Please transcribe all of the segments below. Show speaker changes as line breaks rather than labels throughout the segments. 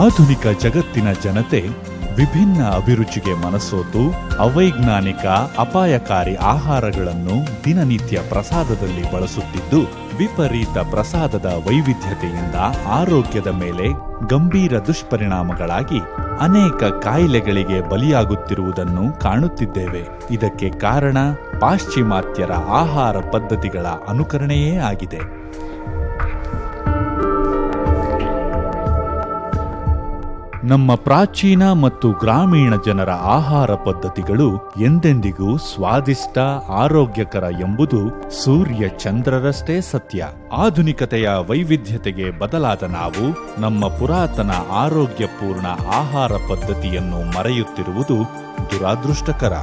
ಆಧುನಿಕ ಜಗತ್ತಿನ ಜನತೆ ವಿಭಿನ್ನ ಅಭಿರುಚಿಗೆ ಮನಸೋತು ಅವೈಜ್ಞಾನಿಕ ಅಪಾಯಕಾರಿ ಆಹಾರಗಳನ್ನು ದಿನನಿತ್ಯ ಪ್ರಸಾದದಲ್ಲಿ ಬಳಸುತ್ತಿದ್ದು ವಿಪರೀತ ಪ್ರಸಾದದ ವೈವಿಧ್ಯತೆಯಿಂದ ಆರೋಗ್ಯದ ಮೇಲೆ ಗಂಭೀರ ದುಷ್ಪರಿಣಾಮಗಳಾಗಿ ಅನೇಕ ಕಾಯಿಲೆಗಳಿಗೆ ಬಲಿಯಾಗುತ್ತಿರುವುದನ್ನು ಕಾಣುತ್ತಿದ್ದೇವೆ ಇದಕ್ಕೆ ಕಾರಣ ಪಾಶ್ಚಿಮಾತ್ಯರ ಆಹಾರ ಪದ್ಧತಿಗಳ ಅನುಕರಣೆಯೇ ಆಗಿದೆ ನಮ್ಮ ಪ್ರಾಚೀನ ಮತ್ತು ಗ್ರಾಮೀಣ ಜನರ ಆಹಾರ ಪದ್ಧತಿಗಳು ಎಂದೆಂದಿಗೂ ಸ್ವಾದಿಷ್ಟ ಆರೋಗ್ಯಕರ ಎಂಬುದು ಸೂರ್ಯ ಚಂದ್ರರಷ್ಟೇ ಸತ್ಯ ಆಧುನಿಕತೆಯ ವೈವಿಧ್ಯತೆಗೆ ಬದಲಾದ ನಾವು ನಮ್ಮ ಪುರಾತನ ಆರೋಗ್ಯಪೂರ್ಣ ಆಹಾರ ಪದ್ಧತಿಯನ್ನು ಮರೆಯುತ್ತಿರುವುದು ದುರಾದೃಷ್ಟಕರ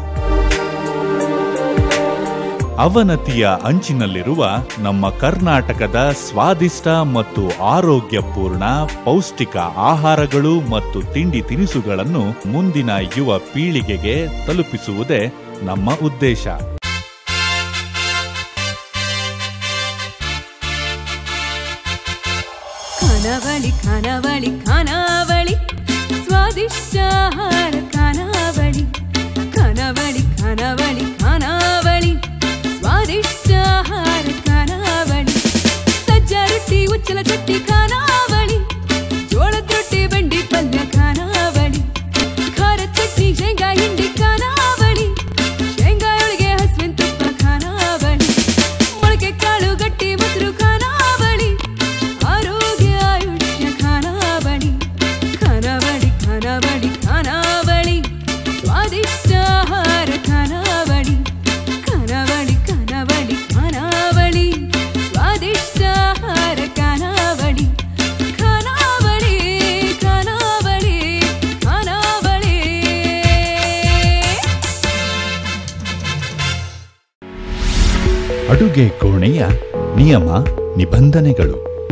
ಅವನತಿಯ ಅಂಚಿನಲ್ಲಿರುವ ನಮ್ಮ ಕರ್ನಾಟಕದ ಸ್ವಾದಿಷ್ಟ ಮತ್ತು ಆರೋಗ್ಯಪೂರ್ಣ ಪೌಷ್ಟಿಕ ಆಹಾರಗಳು ಮತ್ತು ತಿಂಡಿ ತಿನಿಸುಗಳನ್ನು ಮುಂದಿನ ಯುವ ಪೀಳಿಗೆಗೆ ತಲುಪಿಸುವುದೇ ನಮ್ಮ ಉದ್ದೇಶ
ಖಾನಾವಳಿ ಖಾನಾವಳಿ ಖಾನಾವಳಿ ಸ್ವಾದಿಷ್ಟ ಆಹಾರ ಖಾನಾವಳಿ ಖಾನಾವಳಿ ಖಾನಾವಳಿ ಖಾನಾವಳಿ ಸ್ವಾದಿಷ್ಟ ಆಹಾರ ಖಾನಾವಳಿ ಸಜ್ಜ ರೊಟ್ಟಿ ಉಚ್ಚಲ ಚಟ್ನಿ ಖಾನಾವಳಿ ಜೋಳದ ರೊಟ್ಟಿ ಬಂಡಿ ಪಲ್ಯ ಖಾನಾವಳಿ ಖಾರ ಚಟ್ನಿ ಶೇಂಗಾ ಹಿಂಡಿ ಖಾನಾವಳಿ ಶೇಂಗಾ ಒಳಗೆ ಹಸುವಿನ ತುಪ್ಪ ಖಾನಾವಳಿ ಮೊಳಕೆ ಕಾಳು ಗಟ್ಟಿ ಮೊಸರು ಖಾನಾವಳಿ ಆರೋಗ್ಯ ಆಯುಷ್ಯ ಖಾನಾವಳಿ ಖಾನಾವಳಿ ಖಾನಾವಳಿ ಖಾನಾವಳಿ ಸ್ವಾದಿಷ್ಟ ಆಹಾರ ಖಾನಾವಳಿ ಖಾನಾವಳಿ ಖಾನಾವಳಿ ಖಾನಾವಳಿ ಸ್ವಾದಿಷ್ಟ ಆಹಾರ ಖಾನಾವಳಿ ಖಾನಾವಳಿ ಖಾನಾವಳಿ ಖಾನಾವಳಿ
ಅಡುಗೆ ಕೋಣೆಯ ನಿಯಮ ನಿಬಂಧನೆಗಳು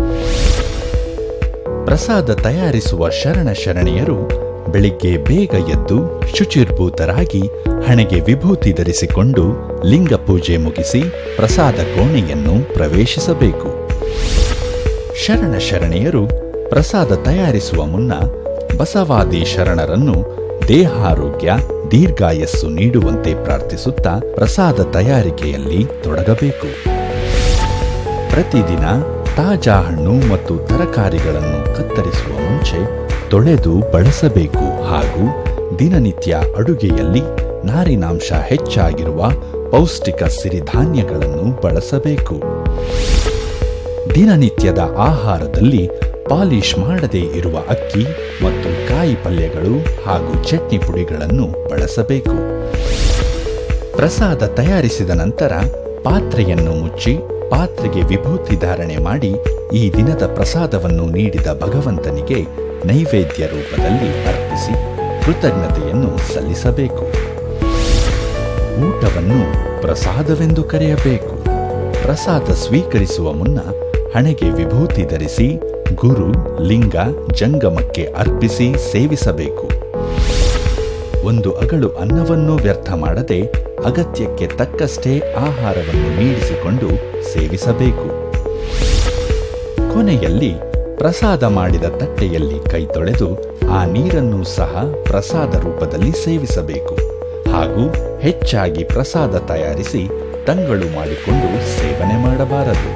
ಪ್ರಸಾದ ತಯಾರಿಸುವ ಶರಣ ಶರಣೆಯರು ಬೆಳಿಗ್ಗೆ ಬೇಗ ಎದ್ದು ಶುಚಿರ್ಭೂತರಾಗಿ ಹಣೆಗೆ ವಿಭೂತಿ ಧರಿಸಿಕೊಂಡು ಲಿಂಗ ಪೂಜೆ ಮುಗಿಸಿ ಪ್ರಸಾದ ಕೋಣೆಯನ್ನು ಪ್ರವೇಶಿಸಬೇಕು ಶರಣ ಶರಣೆಯರು ಪ್ರಸಾದ ತಯಾರಿಸುವ ಮುನ್ನ ಬಸವಾದಿ ಶರಣರನ್ನು ದೇಹಾರೋಗ್ಯ ದೀರ್ಘಾಯಸ್ಸು ನೀಡುವಂತೆ ಪ್ರಾರ್ಥಿಸುತ್ತಾ ಪ್ರಸಾದ ತಯಾರಿಕೆಯಲ್ಲಿ ತೊಡಗಬೇಕು ಪ್ರತಿದಿನ ತಾಜಾ ಹಣ್ಣು ಮತ್ತು ತರಕಾರಿಗಳನ್ನು ಕತ್ತರಿಸುವ ಮುಂಚೆ ತೊಳೆದು ಬಳಸಬೇಕು ಹಾಗೂ ದಿನನಿತ್ಯ ಅಡುಗೆಯಲ್ಲಿ ನಾರಿನಾಂಶ ಹೆಚ್ಚಾಗಿರುವ ಪೌಷ್ಟಿಕ ಸಿರಿಧಾನ್ಯಗಳನ್ನು ಬಳಸಬೇಕು ದಿನನಿತ್ಯದ ಆಹಾರದಲ್ಲಿ ಪಾಲಿಶ್ ಮಾಡದೇ ಇರುವ ಅಕ್ಕಿ ಮತ್ತು ಕಾಯಿ ಪಲ್ಯಗಳು ಹಾಗೂ ಚಟ್ನಿ ಪುಡಿಗಳನ್ನು ಬಳಸಬೇಕು ಪ್ರಸಾದ ತಯಾರಿಸಿದ ನಂತರ ಪಾತ್ರೆಯನ್ನು ಮುಚ್ಚಿ ಪಾತ್ರೆಗೆ ವಿಭೂತಿ ಧಾರಣೆ ಮಾಡಿ ಈ ದಿನದ ಪ್ರಸಾದವನ್ನು ನೀಡಿದ ಭಗವಂತನಿಗೆ ನೈವೇದ್ಯ ರೂಪದಲ್ಲಿ ಅರ್ಪಿಸಿ ಕೃತಜ್ಞತೆಯನ್ನು ಸಲ್ಲಿಸಬೇಕು ಊಟವನ್ನು ಪ್ರಸಾದವೆಂದು ಕರೆಯಬೇಕು ಪ್ರಸಾದ ಸ್ವೀಕರಿಸುವ ಮುನ್ನ ಹಣೆಗೆ ವಿಭೂತಿ ಧರಿಸಿ ಗುರು ಲಿಂಗ ಜಂಗಮಕ್ಕೆ ಅರ್ಪಿಸಿ ಸೇವಿಸಬೇಕು ಒಂದು ಅಗಳು ಅನ್ನವನ್ನು ವ್ಯರ್ಥ ಮಾಡದೆ ಅಗತ್ಯಕ್ಕೆ ತಕ್ಕಷ್ಟೇ ಆಹಾರವನ್ನು ನೀಡಿಸಿಕೊಂಡು ಸೇವಿಸಬೇಕು ಕೊನೆಯಲ್ಲಿ ಪ್ರಸಾದ ಮಾಡಿದ ತಟ್ಟೆಯಲ್ಲಿ ಕೈ ತೊಳೆದು ಆ ನೀರನ್ನು ಸಹ ಪ್ರಸಾದ ರೂಪದಲ್ಲಿ ಸೇವಿಸಬೇಕು ಹಾಗೂ ಹೆಚ್ಚಾಗಿ ಪ್ರಸಾದ ತಯಾರಿಸಿ ತಂಗಳು ಮಾಡಿಕೊಂಡು ಸೇವನೆ ಮಾಡಬಾರದು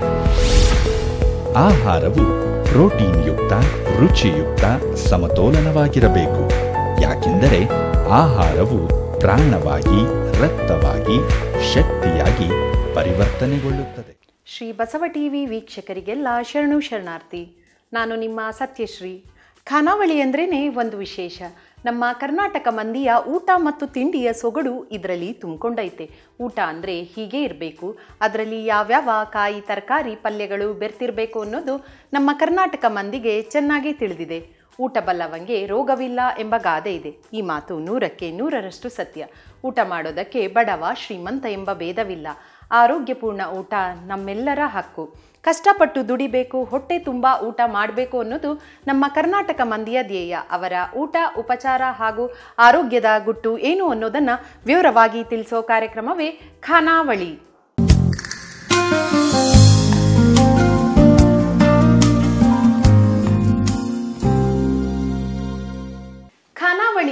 ಆಹಾರವು ಪ್ರೋಟೀನ್ ಯುಕ್ತ ರುಚಿಯುಕ್ತ ಸಮತೋಲನವಾಗಿರಬೇಕು ಯಾಕೆಂದರೆ ಆಹಾರವು ಪ್ರಾಣವಾಗಿ ರಕ್ತವಾಗಿ ಶಕ್ತಿಯಾಗಿ ಪರಿವರ್ತನೆಗೊಳ್ಳುತ್ತದೆ
ಶ್ರೀ ಬಸವ ಟಿವಿ ವೀಕ್ಷಕರಿಗೆಲ್ಲ ಶರಣು ಶರಣಾರ್ಥಿ ನಾನು ನಿಮ್ಮ ಸತ್ಯಶ್ರೀ ಖಾನಾವಳಿ ಅಂದ್ರೇ ಒಂದು ವಿಶೇಷ ನಮ್ಮ ಕರ್ನಾಟಕ ಮಂದಿಯ ಊಟ ಮತ್ತು ತಿಂಡಿಯ ಸೊಗಡು ಇದರಲ್ಲಿ ತುಂಬಿಕೊಂಡೈತೆ ಊಟ ಅಂದರೆ ಹೀಗೆ ಇರಬೇಕು ಅದರಲ್ಲಿ ಯಾವ್ಯಾವ ಕಾಯಿ ತರಕಾರಿ ಪಲ್ಯಗಳು ಬೆರ್ತಿರಬೇಕು ಅನ್ನೋದು ನಮ್ಮ ಕರ್ನಾಟಕ ಮಂದಿಗೆ ಚೆನ್ನಾಗಿ ತಿಳಿದಿದೆ ಊಟ ಬಲ್ಲವಂಗೆ ರೋಗವಿಲ್ಲ ಎಂಬ ಗಾದೆ ಇದೆ ಈ ಮಾತು ನೂರಕ್ಕೆ ನೂರರಷ್ಟು ಸತ್ಯ ಊಟ ಮಾಡೋದಕ್ಕೆ ಬಡವ ಶ್ರೀಮಂತ ಎಂಬ ಭೇದವಿಲ್ಲ ಆರೋಗ್ಯಪೂರ್ಣ ಊಟ ನಮ್ಮೆಲ್ಲರ ಹಕ್ಕು ಕಷ್ಟಪಟ್ಟು ದುಡಿಬೇಕು ಹೊಟ್ಟೆ ತುಂಬ ಊಟ ಮಾಡಬೇಕು ಅನ್ನೋದು ನಮ್ಮ ಕರ್ನಾಟಕ ಮಂದಿಯ ಧ್ಯೇಯ ಅವರ ಊಟ ಉಪಚಾರ ಹಾಗೂ ಆರೋಗ್ಯದ ಗುಟ್ಟು ಏನು ಅನ್ನೋದನ್ನು ವಿವರವಾಗಿ ತಿಳಿಸೋ ಕಾರ್ಯಕ್ರಮವೇ ಖಾನಾವಳಿ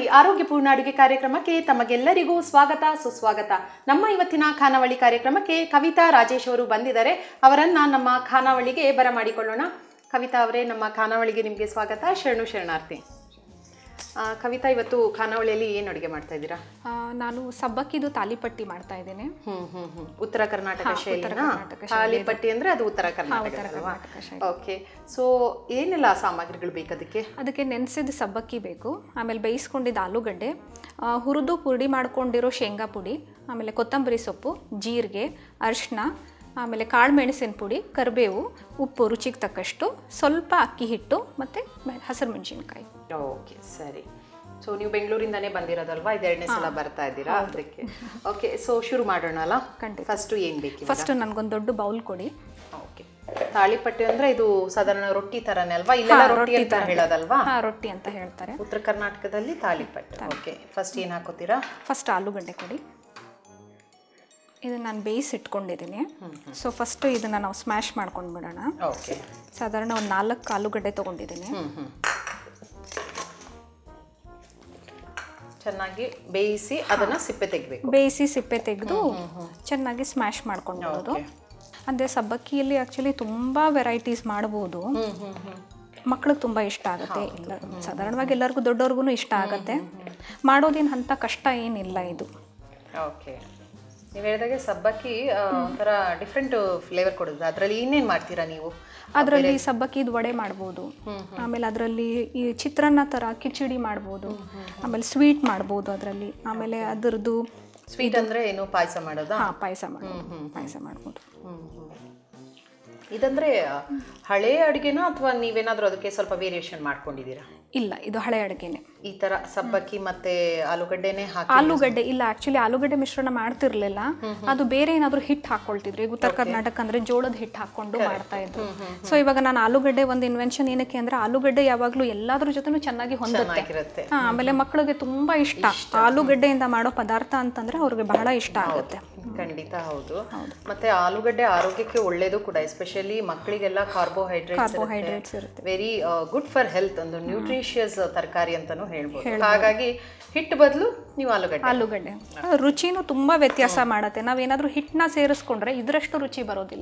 ಆರೋಗ್ಯಪೂರ್ಣ ಅಡುಗೆ ಕಾರ್ಯಕ್ರಮಕ್ಕೆ ತಮಗೆಲ್ಲರಿಗೂ ಸ್ವಾಗತ ಸುಸ್ವಾಗತ ನಮ್ಮ ಇವತ್ತಿನ ಖಾನಾವಳಿ ಕಾರ್ಯಕ್ರಮಕ್ಕೆ ಕವಿತಾ ರಾಜೇಶ್ ಅವರು ಬಂದಿದ್ದಾರೆ ಅವರನ್ನ ನಮ್ಮ ಖಾನಾವಳಿಗೆ ಬರಮಾಡಿಕೊಳ್ಳೋಣ ಕವಿತಾ ಅವರೇ ನಮ್ಮ ಖಾನಾವಳಿಗೆ ನಿಮಗೆ ಸ್ವಾಗತ ಶರಣು ಶರಣಾರ್ಥಿ ಆ, ಕವಿತಾ ಇವತ್ತು ಖಾನಾವಳಿಯಲ್ಲಿ ಏನು ಅಡುಗೆ ಮಾಡ್ತಾ ಇದ್ದೀರಾ
ಆ, ನಾನು ಸಬ್ಬಕ್ಕಿದು ತಾಲಿಪಟ್ಟಿ ಮಾಡ್ತಾ ಇದ್ದೇನೆ
ಹ್ಮ್ ಹ್ಮ್ ಹ್ಮ್ ಉತ್ತರ ಕರ್ನಾಟಕ
ಹಾ, ಉತ್ತರ
ಶೈಲಿನ
ಕರ್ನಾಟಕ ಶೈಲಿ
ತಾಲಿಪಟ್ಟಿ ಅಂದ್ರೆ ಅದು ಉತ್ತರ ಕರ್ನಾಟಕ
ಉತ್ತರ ಕರ್ನಾಟಕ ಶೈಲಿ.
ಓಕೆ ಸೊ ಏನೆಲ್ಲ ಸಾಮಗ್ರಿಗಳು ಬೇಕು ಅದಕ್ಕೆ
ಅದಕ್ಕೆ ನೆನೆಸಿದ ಸಬ್ಬಕ್ಕಿ ಬೇಕು ಆಮೇಲೆ ಬೇಯಿಸ್ಕೊಂಡಿದ್ದ ಆಲೂಗಡ್ಡೆ ಆ, ಹುರಿದು ಪುಡಿ ಮಾಡ್ಕೊಂಡಿರೋ ಶೇಂಗಾ ಪುಡಿ ಆಮೇಲೆ ಕೊತ್ತಂಬರಿ ಸೊಪ್ಪು ಜೀರಿಗೆ ಅರಿಶಿನ ಆಮೇಲೆ ಕಾಳು ಮೆಣಸಿನ ಪುಡಿ ಕರಿಬೇವು ಉಪ್ಪು ರುಚಿಗೆ ತಕ್ಕಷ್ಟು ಸ್ವಲ್ಪ ಅಕ್ಕಿ ಹಿಟ್ಟು ಮತ್ತು ಹಸಿರು ಮೆಣಸಿನ್ಕಾಯಿ
ಓಕೆ ಸರಿ ಸೊ ನೀವು ಬೆಂಗಳೂರಿಂದಾನೇ ಬಂದಿರೋದಲ್ವಾ ಇದು ಎರಡನೇ ಸಲ ಬರ್ತಾ ಇದ್ದೀರಾ ಅದಕ್ಕೆ ಓಕೆ ಸೊ ಶುರು ಮಾಡೋಣ ಅಲ್ಲ
ಖಂಡಿತ.
ಫಸ್ಟ್ ಏನು ಬೇಕು
ಫಸ್ಟ್ ನನಗೊಂದು ದೊಡ್ಡ ಬೌಲ್ ಕೊಡಿ
ಓಕೆ ತಾಳಿಪಟ್ಟಿ ಅಂದ್ರೆ ಇದು ಸಾಧಾರಣ ರೊಟ್ಟಿ ತರನೇ ಅಲ್ವಾ ಇಲ್ಲೆಲ್ಲ ರೊಟ್ಟಿ ಅಂತ ಹೇಳೋದಲ್ವಾ
ಹಾಂ ರೊಟ್ಟಿ ಅಂತ ಹೇಳ್ತಾರೆ
ಉತ್ತರ ಕರ್ನಾಟಕದಲ್ಲಿ ತಾಳಿಪಟ್ಟು ಓಕೆ ಫಸ್ಟ್ ಏನು ಹಾಕೋತೀರಾ
ಫಸ್ಟ್ ಆಲೂಗಡ್ಡೆ ಕೊಡಿ ಇದನ್ನು ನಾನು ಬೇಯಿಸಿ ಇಟ್ಕೊಂಡಿದ್ದೀನಿ ಸೊ ಫಸ್ಟು ಇದನ್ನು ನಾವು ಸ್ಮ್ಯಾಶ್ ಮಾಡ್ಕೊಂಡು ಬಿಡೋಣ
ಓಕೆ
ಸಾಧಾರಣ ಒಂದು ನಾಲ್ಕು ಆಲೂಗಡ್ಡೆ ತೊಗೊಂಡಿದ್ದೀನಿ
ಹ್ಮ್ ಹ್ಮ್ ಚೆನ್ನಾಗಿ ಬೇಯಿಸಿ ಅದನ್ನ ಸಿಪ್ಪೆ ತೆಗಿಬೇಕು
ಬೇಯಿಸಿ ಸಿಪ್ಪೆ ತೆಗೆದು ಚೆನ್ನಾಗಿ ಸ್ಮ್ಯಾಶ್ ಮಾಡ್ಕೊಂಡ್ಬಿಡೋದು ಅಂದರೆ ಸಬ್ಬಕ್ಕಿಯಲ್ಲಿ ಆ್ಯಕ್ಚುಲಿ ತುಂಬ ವೆರೈಟೀಸ್ ಮಾಡ್ಬೋದು ಮಕ್ಳಿಗೆ ತುಂಬ ಇಷ್ಟ ಆಗುತ್ತೆ ಇಲ್ಲ ಸಾಧಾರಣವಾಗಿ ಎಲ್ಲರಿಗೂ ದೊಡ್ಡವ್ರಿಗೂ ಇಷ್ಟ ಆಗುತ್ತೆ ಮಾಡೋದೇನು ಅಂಥ ಕಷ್ಟ ಏನಿಲ್ಲ ಇದು
ಓಕೆ ನೀವು ಹೇಳಿದಾಗೆ ಸಬ್ಬಕ್ಕಿ ಆ, ಒಂಥರ ಡಿಫ್ರೆಂಟ್ ಫ್ಲೇವರ್ ಕೊಡುತ್ತೆ ಅದರಲ್ಲಿ ಇನ್ನೇನು ಮಾಡ್ತೀರಾ ನೀವು
ಅದರಲ್ಲಿ ಸಬ್ಬಕ್ಕಿದು ವಡೆ ಮಾಡ್ಬೋದು ಆಮೇಲೆ ಅದರಲ್ಲಿ ಈ ಚಿತ್ರಾನ್ನ ಥರ ಕಿಚಡಿ ಮಾಡ್ಬೋದು ಆಮೇಲೆ ಸ್ವೀಟ್ ಮಾಡ್ಬೋದು ಅದರಲ್ಲಿ ಆಮೇಲೆ ಅದರದ್ದು
ಸ್ವೀಟ್ ಅಂದ್ರೆ ಏನು ಪಾಯಸ ಮಾಡೋದಾ
ಹಾಂ ಪಾಯಸ ಮಾಡ್ಬೋದು ಪಾಯಸ ಮಾಡ್ಬೋದು
ಹ್ಮ್, ಹ್ಮ್. ಇದಂದ್ರೆ ಆ, ಹಳೆ ಅಡುಗೆನಾ ಅಥವಾ ನೀವೇನಾದ್ರೂ ಅದಕ್ಕೆ ಸ್ವಲ್ಪ ವೇರಿಯೇಷನ್ ಮಾಡ್ಕೊಂಡಿದ್ದೀರಾ
ಇಲ್ಲ ಇದು ಹಳೆ ಅಡುಗೆನೆ
ಈ ತರ ಸಬ್ಬಕ್ಕಿ ಮತ್ತೆ ಆಲೂಗಡ್ಡೆನೆ ಹಾಕಿ
ಆಲೂಗಡ್ಡೆ ಇಲ್ಲ ಆಕ್ಚುಲಿ ಆಲೂಗಡ್ಡೆ ಮಿಶ್ರಣ ಮಾಡ್ತಿರ್ಲಿಲ್ಲ ಅದು ಬೇರೆ ಏನಾದ್ರು ಹಿಟ್ ಹಾಕೊಳ್ತಿದ್ರು ಈಗ ಉತ್ತರ ಕರ್ನಾಟಕ ಅಂದ್ರೆ ಜೋಳದ ಹಿಟ್ಟು ಹಾಕೊಂಡು ಮಾಡ್ತಾ ಇದ್ರು ಸೊ ಇವಾಗ ನಾನು ಆಲೂಗಡ್ಡೆ ಒಂದು ಇನ್ವೆನ್ಷನ್ ಏನಕ್ಕೆ ಅಂದ್ರೆ ಆಲೂಗಡ್ಡೆ ಯಾವಾಗ್ಲೂ ಎಲ್ಲಾದ್ರ ಜೊತೆನೂ ಚೆನ್ನಾಗಿ ಹೊಂದುತ್ತೆ
ಚೆನ್ನಾಗಿರುತ್ತೆ
ಹಾ, ಆಮೇಲೆ ಮಕ್ಕಳಿಗೆ ತುಂಬಾ ಇಷ್ಟ ಆಲೂಗಡ್ಡೆಯಿಂದ ಮಾಡೋ ಪದಾರ್ಥ ಅಂತಂದ್ರೆ ಅವ್ರಿಗೆ ಬಹಳ ಇಷ್ಟ ಆಗುತ್ತೆ
ಖಂಡಿತ ಹೌದು ಮತ್ತೆ ಆಲೂಗಡ್ಡೆ ಆರೋಗ್ಯಕ್ಕೆ ಒಳ್ಳೇದು ಕೂಡ ಎಸ್ಪೆಷಲಿ ಮಕ್ಕಳಿಗೆಲ್ಲ ಕಾರ್ಬೋಹೈಡ್ರೇಟ್ಸ್
ಕಾರ್ಬೋಹೈಡ್ರೇಟ್ಸ್ ಇರುತ್ತೆ
ವೆರಿ ಗುಡ್ ಫಾರ್ ಹೆಲ್ತ್ ಒಂದು ನ್ಯೂಟ್ರಿಷಿಯಸ್ ತರಕಾರಿ ಅಂತಾನು ಹೇಳ್ಬೋದು ಹಾಗಾಗಿ ಹಿಟ್ಟು ಬದಲು ನೀವು ಆಲೂಗಡ್ಡೆ
ಆಲೂಗಡ್ಡೆ ರುಚಿನೂ ತುಂಬಾ ವ್ಯತ್ಯಾಸ ಮಾಡತ್ತೆ ನಾವೇನಾದ್ರೂ ಹಿಟ್ಟನ್ನ ಸೇರಿಸ್ಕೊಂಡ್ರೆ ಇದರಷ್ಟು ರುಚಿ ಬರೋದಿಲ್ಲ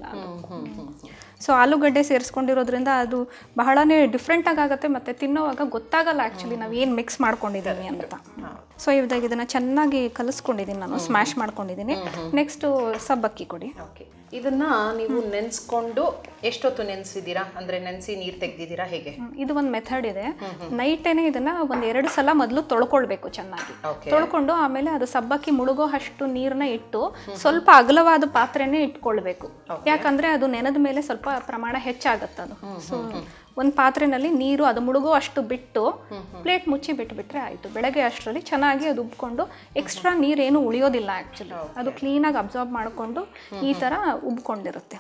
ಸೊ ಆಲೂಗಡ್ಡೆ ಸೇರಿಸ್ಕೊಂಡಿರೋದ್ರಿಂದ ಅದು ಬಹಳನೇ ಡಿಫ್ರೆಂಟ್ ಆಗುತ್ತೆ ಮತ್ತೆ ತಿನ್ನೋವಾಗ ಗೊತ್ತಾಗಲ್ಲ ಆ್ಯಕ್ಚುಲಿ ನಾವು ಏನು ಮಿಕ್ಸ್ ಮಾಡ್ಕೊಂಡಿದ್ದೀವಿ ಅಂತ ಸೊ ಇವಾಗ ಇದನ್ನ ಚೆನ್ನಾಗಿ ಕಲಿಸ್ಕೊಂಡಿದ್ದೀನಿ ನಾನು ಸ್ಮ್ಯಾಶ್ ಮಾಡ್ಕೊಂಡಿದ್ದೀನಿ ನೆಕ್ಸ್ಟು ಸಬ್ಬಕ್ಕಿ ಕೊಡಿ
ಓಕೆ ಇದನ್ನ ನೀವು ನೆನ್ಸ್ಕೊಂಡು ಎಷ್ಟೊತ್ತು ನೆನ್ಸಿದ್ದೀರಾ ಅಂದ್ರೆ ನೆನ್ಸಿ ನೀರ್ ತೆಗ್ದಿದ್ದೀರಾ ಹೇಗೆ
ಹ್ಮ್, ಇದು ಒಂದು ಮೆಥಡ್ ಇದೆ ನೈಟೇನೆ ಇದನ್ನ ಒಂದ್ ಎರಡು ಸಲ ಮೊದಲು ತೊಳ್ಕೊಳ್ಬೇಕು ಚೆನ್ನಾಗಿ
Okay.
ತೊಳ್ಕೊಂಡು ಆಮೇಲೆ ಅದು ಸಬ್ಬಕ್ಕಿ ಮುಳುಗೋ ಅಷ್ಟು ನೀರನ್ನ ಇಟ್ಟು ಸ್ವಲ್ಪ ಅಗಲವಾದ ಪಾತ್ರೆನೇ ಇಟ್ಕೊಳ್ಬೇಕು ಯಾಕಂದ್ರೆ ಅದು ನೆನೆದ ಮೇಲೆ ಸ್ವಲ್ಪ ಪ್ರಮಾಣ ಹೆಚ್ಚಾಗತ್ತೆ ಅದು ಸೊ ಒಂದು ಪಾತ್ರೆನಲ್ಲಿ ನೀರು ಅದು ಮುಳುಗೋ ಅಷ್ಟು ಬಿಟ್ಟು ಪ್ಲೇಟ್ ಮುಚ್ಚಿ ಬಿಟ್ಬಿಟ್ರೆ ಆಯ್ತು ಬೆಳಗ್ಗೆ ಅಷ್ಟರಲ್ಲಿ ಚೆನ್ನಾಗಿ ಅದು ಉಬ್ಕೊಂಡು ಎಕ್ಸ್ಟ್ರಾ ನೀರೇನು ಉಳಿಯೋದಿಲ್ಲ ಆ್ಯಕ್ಚುಲಿ ಅದು ಕ್ಲೀನಾಗಿ ಅಬ್ಸಾರ್ಬ್ ಮಾಡಿಕೊಂಡು ಈ ಥರ ಉಬ್ಕೊಂಡಿರುತ್ತೆ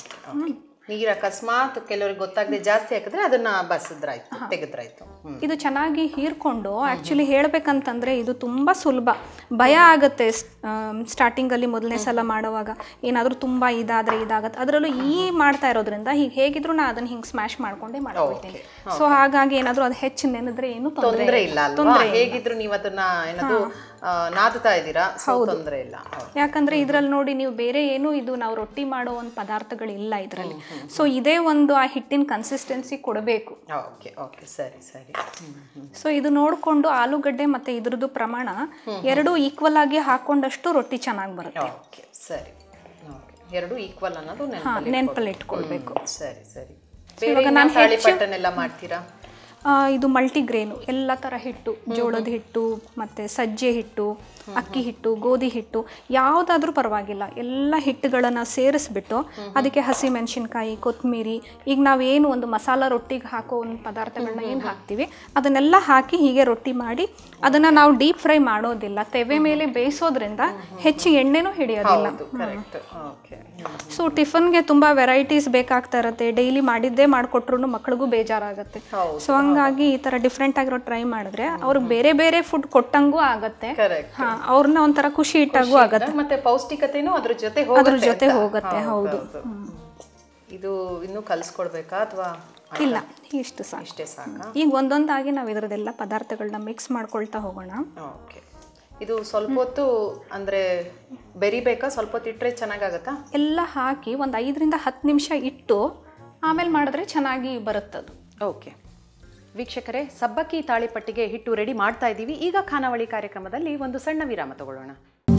ನೀರ್ ಅಕಸ್ಮಾತ್ ಕೆಲವ್ರಿಗೆ ಗೊತ್ತಾಗದೆ ಜಾಸ್ತಿ ಹಾಕಿದ್ರೆ ಅದನ್ನ ಬಸದ್ರಾಯ್ತು ತೆಗೆದ್ರಾಯ್ತು ಹ್ಮ್
ಇದು ಚೆನ್ನಾಗಿ ಹೀರ್ಕೊಂಡು ಆ್ಯಕ್ಚುಲಿ ಹೇಳ್ಬೇಕಂತಂದ್ರೆ ಇದು ತುಂಬ ಸುಲಭ ಭಯ ಆಗುತ್ತೆ ಸ್ಟಾರ್ಟಿಂಗಲ್ಲಿ ಮೊದಲನೇ ಸಲ ಮಾಡುವಾಗ ಏನಾದರೂ ತುಂಬ ಇದಾದರೆ ಇದಾಗತ್ತೆ ಅದರಲ್ಲೂ ಈ ಮಾಡ್ತಾ ಇರೋದ್ರಿಂದ ಹೀಗೆ ಹೇಗಿದ್ರು ನಾ ಅದನ್ನ ಹಿಂಗೆ ಸ್ಮ್ಯಾಶ್ ಮಾಡ್ಕೊಂಡೇ ಮಾಡ್ಕೊಳ್ತೀನಿ ಸೊ ಹಾಗಾಗಿ ಏನಾದರೂ ಅದು ಹೆಚ್ಚು ನೆನೆದ್ರೆ ಏನು ತೊಂದರೆ
ತೊಂದ್ರೆ ಇಲ್ಲ ಅಲ್ವಾ ಹೇಗಿದ್ರು ನೀವು ಅದನ್ನ ಏನದು ಆ, ನಾದುತ್ತಾ ಇದ್ದೀರಾ ಸೊ ತೊಂದ್ರೆ ಇಲ್ಲ ಹೌದು.
ಯಾಕಂದ್ರೆ ಇದ್ರಲ್ಲಿ ನೋಡಿ ನೀವು ಬೇರೆ ಏನು ಇದು ನಾವು ರೊಟ್ಟಿ ಮಾಡೋ ಒಂದು ಪದಾರ್ಥಗಳಿಲ್ಲ ಇದರಲ್ಲಿ ಸೊ ಇದೇ ಒಂದು ಆ ಹಿಟ್ಟಿನ ಕನ್ಸಿಸ್ಟೆನ್ಸಿ ಕೊಡಬೇಕು
ಓಕೆ ಓಕೆ ಸರಿ ಸರಿ ಹ್ಮ್ ಹ್ಮ್
ಸೊ ಇದು ನೋಡಿಕೊಂಡು ಆಲೂಗಡ್ಡೆ ಮತ್ತೆ ಇದ್ರದ್ದು ಪ್ರಮಾಣ ಎರಡು ಈಕ್ವಲ್ ಆಗಿ ಹಾಕೊಂಡಷ್ಟು ರೊಟ್ಟಿ ಚೆನ್ನಾಗಿ ಬರುತ್ತೆ
ಓಕೆ ಸರಿ ಓಕೆ ಎರಡು ಈಕ್ವಲ್ ಅನ್ನೋದು
ಹಾ
ನೆನಪಲ್ಲಿ
ನೆನಪಲ್ಲಿ ಇಟ್ಕೊಳ್ಬೇಕು
ಸರಿ ಸರಿ ಬೇರೆ
ನಾನು
ತಾಳಿಪಟ್ಟನ್ನೆಲ್ಲ ಮಾಡ್ತೀರಾ
ಆ, ಇದು ಮಲ್ಟಿಗ್ರೇನು ಎಲ್ಲ ಥರ ಹಿಟ್ಟು ಜೋಳದ ಹಿಟ್ಟು ಮತ್ತು ಸಜ್ಜೆ ಹಿಟ್ಟು ಅಕ್ಕಿ ಹಿಟ್ಟು ಗೋಧಿ ಹಿಟ್ಟು ಯಾವುದಾದ್ರೂ ಪರವಾಗಿಲ್ಲ ಎಲ್ಲ ಹಿಟ್ಟುಗಳನ್ನು ಸೇರಿಸ್ಬಿಟ್ಟು ಅದಕ್ಕೆ ಹಸಿ ಮೆಣಸಿನ್ಕಾಯಿ ಕೊತ್ತಂಬರಿ ಈಗ ನಾವೇನು ಒಂದು ಮಸಾಲ ರೊಟ್ಟಿಗೆ ಹಾಕೋ ಒಂದು ಪದಾರ್ಥಗಳನ್ನ ಏನು ಹಾಕ್ತೀವಿ ಅದನ್ನೆಲ್ಲ ಹಾಕಿ ಹೀಗೆ ರೊಟ್ಟಿ ಮಾಡಿ ಅದನ್ನು ನಾವು ಡೀಪ್ ಫ್ರೈ ಮಾಡೋದಿಲ್ಲ ತೆವೆ ಮೇಲೆ ಬೇಯಿಸೋದ್ರಿಂದ ಹೆಚ್ಚು ಎಣ್ಣೆನೂ ಹಿಡಿಯೋದಿಲ್ಲ
ಹೌದು ಕರೆಕ್ಟ್ ಓಕೆ
ಸೊ ಟಿಫನ್ಗೆ ತುಂಬ ವೆರೈಟೀಸ್ ಬೇಕಾಗ್ತಾ ಇರುತ್ತೆ ಡೈಲಿ ಮಾಡಿದ್ದೇ ಮಾಡಿಕೊಟ್ರು ಮಕ್ಳಿಗೂ ಬೇಜಾರಾಗುತ್ತೆ
ಹೌದು,
ಸೊ ಹಂಗಾಗಿ ಈ ಥರ ಡಿಫ್ರೆಂಟ್ ಆಗಿರೋ ಟ್ರೈ ಮಾಡಿದ್ರೆ ಅವ್ರಿಗೆ ಬೇರೆ ಬೇರೆ ಫುಡ್ ಕೊಟ್ಟಂಗೂ ಆಗತ್ತೆ
ಕರೆಕ್ಟ್
ಹಾ ಅವ್ರನ್ನ ಒಂಥರ ಖುಷಿ ಇಟ್ಟಾಗೂ ಆಗತ್ತೆ
ಮತ್ತೆ ಪೌಷ್ಟಿಕತೆನೂ ಅದ್ರ ಜೊತೆ
ಅದ್ರ
ಹೋಗುತ್ತೆ
ಜೊತೆ
ಅಂತ.
ಹೋಗುತ್ತೆ ಹೌದು
ಇದು ಇನ್ನು ಕಲಿಸ್ಕೊಡ್ಬೇಕಾ ಅಥವಾ
ಇಲ್ಲ ಇಷ್ಟು ಸಾಕು
ಇಷ್ಟೇ ಸಾಕಾ
ಈಗ ಒಂದೊಂದಾಗಿ ನಾವು ಇದರದೆಲ್ಲ ಪದಾರ್ಥಗಳನ್ನ ಮಿಕ್ಸ್ ಮಾಡ್ಕೊಳ್ತಾ ಹೋಗೋಣ
ಓಕೆ ಇದು ಸ್ವಲ್ಪ ಹೊತ್ತು ಅಂದರೆ ಬೆರಿಬೇಕಾ ಸ್ವಲ್ಪ ಹೊತ್ತು ಇಟ್ಟರೆ ಚೆನ್ನಾಗಾಗತ್ತಾ
ಎಲ್ಲ ಹಾಕಿ ಒಂದು ಐದರಿಂದ ಹತ್ತು ನಿಮಿಷ ಇಟ್ಟು ಆಮೇಲೆ ಮಾಡಿದ್ರೆ ಚೆನ್ನಾಗಿ ಬರುತ್ತದು
ಓಕೆ ವೀಕ್ಷಕರೇ ಸಬ್ಬಕ್ಕಿ ತಾಳಿಪಟ್ಟಿಗೆ ಹಿಟ್ಟು ರೆಡಿ ಮಾಡ್ತಾ ಇದ್ದೀವಿ ಈಗ ಖಾನಾವಳಿ ಕಾರ್ಯಕ್ರಮದಲ್ಲಿ ಒಂದು ಸಣ್ಣ ವಿರಾಮ ತಗೊಳ್ಳೋಣ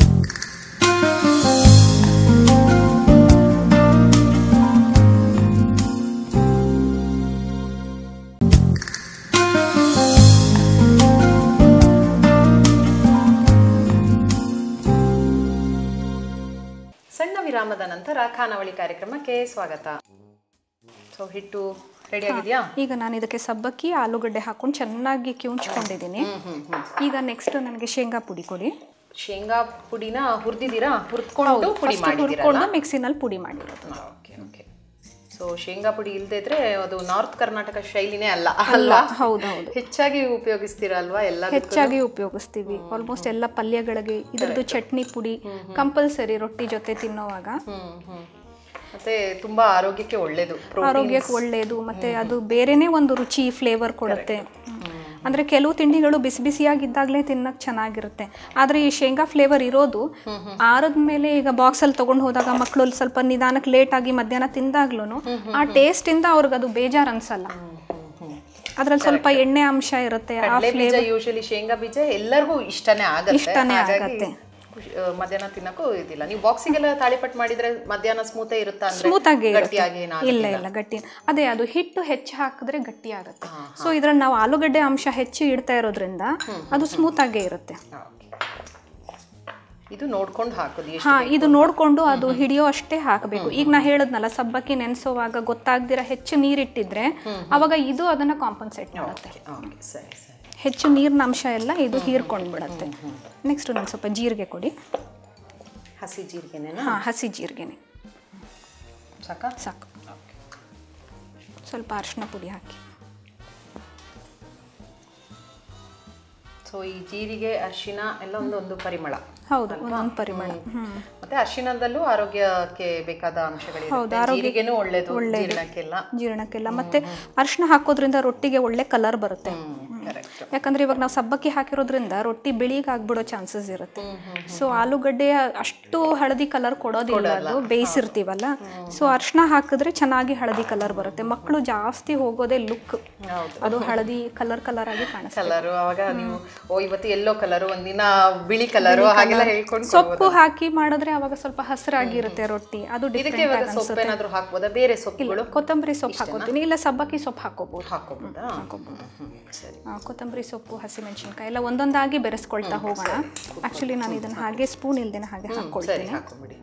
ಸಣ್ಣ ವಿರಾಮದ ನಂತರ ಖಾನಾವಳಿ ಕಾರ್ಯಕ್ರಮಕ್ಕೆ ಸ್ವಾಗತ ಸೊ ಹಿಟ್ಟು ರೆಡಿ ಆಗಿದೆಯಾ
ಈಗ ನಾನು ಇದಕ್ಕೆ ಸಬ್ಬಕ್ಕಿ ಆಲೂಗಡ್ಡೆ ಹಾಕೊಂಡು ಚೆನ್ನಾಗಿ ಕಿವುಚ್ಕೊಂಡಿದ್ದೀನಿ ಈಗ ನೆಕ್ಸ್ಟ್ ನನಗೆ ಶೇಂಗಾ ಪುಡಿ ಕೊಡಿ
ಶೇಂಗಾ ಪುಡಿನ ಹುರಿದಿದ್ದೀರಾ ಹುರ್ಕೊಂಡು ಪುಡಿ ಮಾಡಿದ್ದೀರಾ
ಹುರ್ಕೊಂಡು ಮಿಕ್ಸಿನಲ್ಲಿ ಪುಡಿ ಮಾಡಿರೋದು
ಓಕೆ ಓಕೆ ಸೊ ಶೇಂಗಾ ಪುಡಿ ಇಲ್ಲದೆ ಇದ್ರೆ ಅದು ನಾರ್ತ್ ಕರ್ನಾಟಕ ಶೈಲಿನೇ ಅಲ್ಲ ಅಲ್ವಾ
ಹೌದು ಹೌದು
ಹೆಚ್ಚಾಗಿ ಉಪಯೋಗಿಸ್ತೀರಾ ಅಲ್ವಾ ಎಲ್ಲ
ಹೆಚ್ಚಾಗಿ ಉಪಯೋಗಿಸ್ತೀವಿ ಆಲ್ಮೋಸ್ಟ್ ಎಲ್ಲ ಪಲ್ಯಗಳಿಗೆ ಇದ್ರದ್ದು ಚಟ್ನಿ ಪುಡಿ ಕಂಪಲ್ಸರಿ ರೊಟ್ಟಿ ಜೊತೆ ತಿನ್ನೋವಾಗ
ಹ್ಮ್ ಹ್ಮ್ ಮತ್ತೆ ತುಂಬಾ ಆರೋಗ್ಯಕ್ಕೆ ಒಳ್ಳೇದು
ಆರೋಗ್ಯಕ್ಕೆ ಒಳ್ಳೆಯದು ಮತ್ತೆ ಅದು ಬೇರೆನೇ ಒಂದು ರುಚಿ ಫ್ಲೇವರ್ ಕೊಡುತ್ತೆ ಅಂದ್ರೆ ಕೆಲವು ತಿಂಡಿಗಳು ಬಿಸಿ ಬಿಸಿಯಾಗಿದ್ದಾಗಲೇ ತಿನ್ನಕ್ಕೆ ಚೆನ್ನಾಗಿರುತ್ತೆ ಆದ್ರೆ ಈ ಶೇಂಗಾ ಫ್ಲೇವರ್ ಇರೋದು ಆರದ ಮೇಲೆ ಈಗ ಬಾಕ್ಸಲ್ಲಿ ತಗೊಂಡು ಹೋದಾಗ ಮಕ್ಕಳು ಸ್ವಲ್ಪ ನಿಧಾನಕ್ಕೆ ಲೇಟ್ ಆಗಿ ಮಧ್ಯಾಹ್ನ ತಿಂದಾಗ್ಲೂ ಆ ಟೇಸ್ಟ್ ಇಂದ ಅವ್ರಿಗೆ ಅದು ಬೇಜಾರು ಅನ್ಸಲ್ಲ ಅದ್ರಲ್ಲಿ ಸ್ವಲ್ಪ ಎಣ್ಣೆ ಅಂಶ ಇರುತ್ತೆ ಆ
ಕಡಲೆ ಬೀಜ ಯೂಶಲಿ ಶೇಂಗಾ ಬೀಜ ಎಲ್ಲರಿಗೂ ಇಷ್ಟನೇ ಆಗತ್ತೆ
ಇಷ್ಟನೇ
ಹಾಗಾಗಿ
ಆಗತ್ತೆ.
ಖುಷಿ- ಆ, ಮಧ್ಯಾಹ್ನ ತಿನ್ನಕ್ಕೂ ಇದಿಲ್ಲ ನೀವು ಬಾಕ್ಸಿಗೆಲ್ಲ ತಾಳಿಪಟ್ ಮಾಡಿದ್ರೆ ಮಧ್ಯಾಹ್ನ ಸ್ಮೂತೇ ಇರುತ್ತಾ ಅಂದ್ರೆ
ಸ್ಮೂತ್ ಆಗಿ
ಗಟ್ಟಿಯಾಗಿ ಏನಾಗಲ್ಲ.
ಇಲ್ಲ ಇಲ್ಲ ಗಟ್ಟಿ ಅದೇ ಅದು ಹಿಟ್ಟು ಹೆಚ್ಚು ಹಾಕಿದ್ರೆ ಗಟ್ಟಿ ಆಗುತ್ತೆ ಸೊ ಇದ್ರಲ್ಲಿ ನಾವು ಆಲೂಗಡ್ಡೆ ಅಂಶ ಹೆಚ್ಚು ಇಡ್ತಾ ಇರೋದ್ರಿಂದ ಅದು ಸ್ಮೂತ್ ಆಗೇ ಇರುತ್ತೆ
Okay. ಇದು ನೋಡ್ಕೊಂಡು ಹಾಕೋದು ಎಷ್ಟು
ಹಾ ಇದು ನೋಡ್ಕೊಂಡು ಅದು ಹಿಡಿಯೋ ಅಷ್ಟೇ ಹಾಕಬೇಕು ಈಗ ನಾ ಹೇಳದ್ನಲ್ಲ ಸಬ್ಬಕ್ಕಿ ನೆನೆಸೋವಾಗ ಗೊತ್ತಾಗ್ದಿರ ಹೆಚ್ಚು ನೀರಿಟ್ಟಿದ್ರೆ ಅವಾಗ ಇದು ಅದನ್ನ ಕಾಂಪನ್ಸೇಟ್ ಮಾಡುತ್ತೆ
ಓಕೆ ಸರಿ ಸರಿ
ಹೆಚ್ಚು ನೀರಿನ ಅಂಶ ಎಲ್ಲ ಇದು ಹೀರ್ಕೊಂಡು ಬಿಡುತ್ತೆ ನೆಕ್ಸ್ಟ್ ಒಂದು ಸ್ವಲ್ಪ ಜೀರಿಗೆ ಕೊಡಿ
ಹಸಿ ಜೀರಿಗೆನೇನಾ
ಹಾ ಹಸಿ ಜೀರಿಗೆನೆ
ಸಾಕಾ
ಸಾಕು ಸ್ವಲ್ಪ ಅರಿಶಿನ ಪುಡಿ ಹಾಕಿ
ಸೊ ಈ ಜೀರಿಗೆ ಅರಿಶಿನ ಎಲ್ಲ ಒಂದೊಂದು ಪರಿಮಳ
ಹೌದು ಒಂದೊಂದು ಪರಿಮಳ ಹ್ಮ್
ಮತ್ತೆ ಅರಿಶಿನದಲ್ಲೂ ಆರೋಗ್ಯಕ್ಕೆ ಬೇಕಾದ ಅಂಶಗಳಿರುತ್ತೆ ಜೀರಿಗೆನೂ ಒಳ್ಳೇದು ಜೀರ್ಣಕ್ಕೆಲ್ಲ
ಜೀರ್ಣಕ್ಕೆಲ್ಲ ಮತ್ತೆ ಅರಿಶಿನ ಹಾಕೋದ್ರಿಂದ ರೊಟ್ಟಿಗೆ ಒಳ್ಳೆ ಕಲರ್ ಬರುತ್ತೆ
ಕರೆಕ್ಟ್
ಯಾಕಂದ್ರೆ ಇವಾಗ ನಾವು ಸಬ್ಬಕ್ಕಿ ಹಾಕಿರೋದ್ರಿಂದ ರೊಟ್ಟಿ ಬಿಳಿಗೆ ಆಗ್ಬಿಡೋ ಚಾನ್ಸಸ್ ಇರುತ್ತೆ ಸೊ ಆಲೂಗಡ್ಡೆ ಅಷ್ಟು ಹಳದಿ ಕಲರ್ ಕೊಡೋದಿಲ್ಲ ಅದು ಬೇಯಿಸಿರ್ತೀವಲ್ಲ ಸೊ ಅರಿಶಿನ ಹಾಕಿದ್ರೆ ಚೆನ್ನಾಗಿ ಹಳದಿ ಕಲರ್ ಬರುತ್ತೆ ಮಕ್ಕಳು ಜಾಸ್ತಿ ಹೋಗೋದೇ ಲುಕ್
ಹೌದು
ಅದು ಹಳದಿ ಕಲರ್ ಕಲರ್ ಆಗಿ ಕಾಣಿಸುತ್ತೆ
ಕಲರು ಅವಾಗ ನೀವು ಓ ಇವತ್ತು ಎಲ್ಲೋ ಕಲರು ಒಂದಿನ ಬಿಳಿ ಕಲರು ಹಾಗೆಲ್ಲ ಹೇಳ್ಕೊಂಡು
ಸೊಪ್ಪು ಹಾಕಿ ಮಾಡಿದ್ರೆ ಅವಾಗ ಸ್ವಲ್ಪ ಹಸಿರಾಗಿರುತ್ತೆ ರೊಟ್ಟಿ ಅದು
ಇದಕ್ಕೆ
ಡಿಫ್ರೆಂಟ್
ಇವಾಗ ಸೊಪ್ಪು ಏನಾದ್ರು ಹಾಕ್ಬೋದಾ ಬೇರೆ ಸೊಪ್ಪುಗಳು
ಕೊತ್ತಂಬರಿ ಸೊಪ್ಪು ಹಾಕೋತೀನಿ ಇಲ್ಲ ಸಬ್ಬಕ್ಕಿ ಸೊಪ್ಪು ಹಾಕೋಬಹುದು
ಹಾಕೋಬೋದಾ ಹ್ಮ್, ಸರಿ
ಆ, ಕೊತ್ತಂಬರಿ ಸೊಪ್ಪು ಹಸಿಮೆಣಸಿನ್ಕಾಯಿ ಎಲ್ಲ ಒಂದೊಂದಾಗಿ ಬೆರೆಸ್ಕೊಳ್ತಾ ಹೋಗೋಣ ಆಕ್ಚುಲಿ ನಾನು ಇದನ್ನ ಹಾಗೆ ಸ್ಪೂನ್ ಇಲ್ದೇನೆ ಹಾಗೆ
ಸರಿ
ಹಾಕೊಳ್ತೀನಿ
ಹಾಕೊಂಬಿಡಿ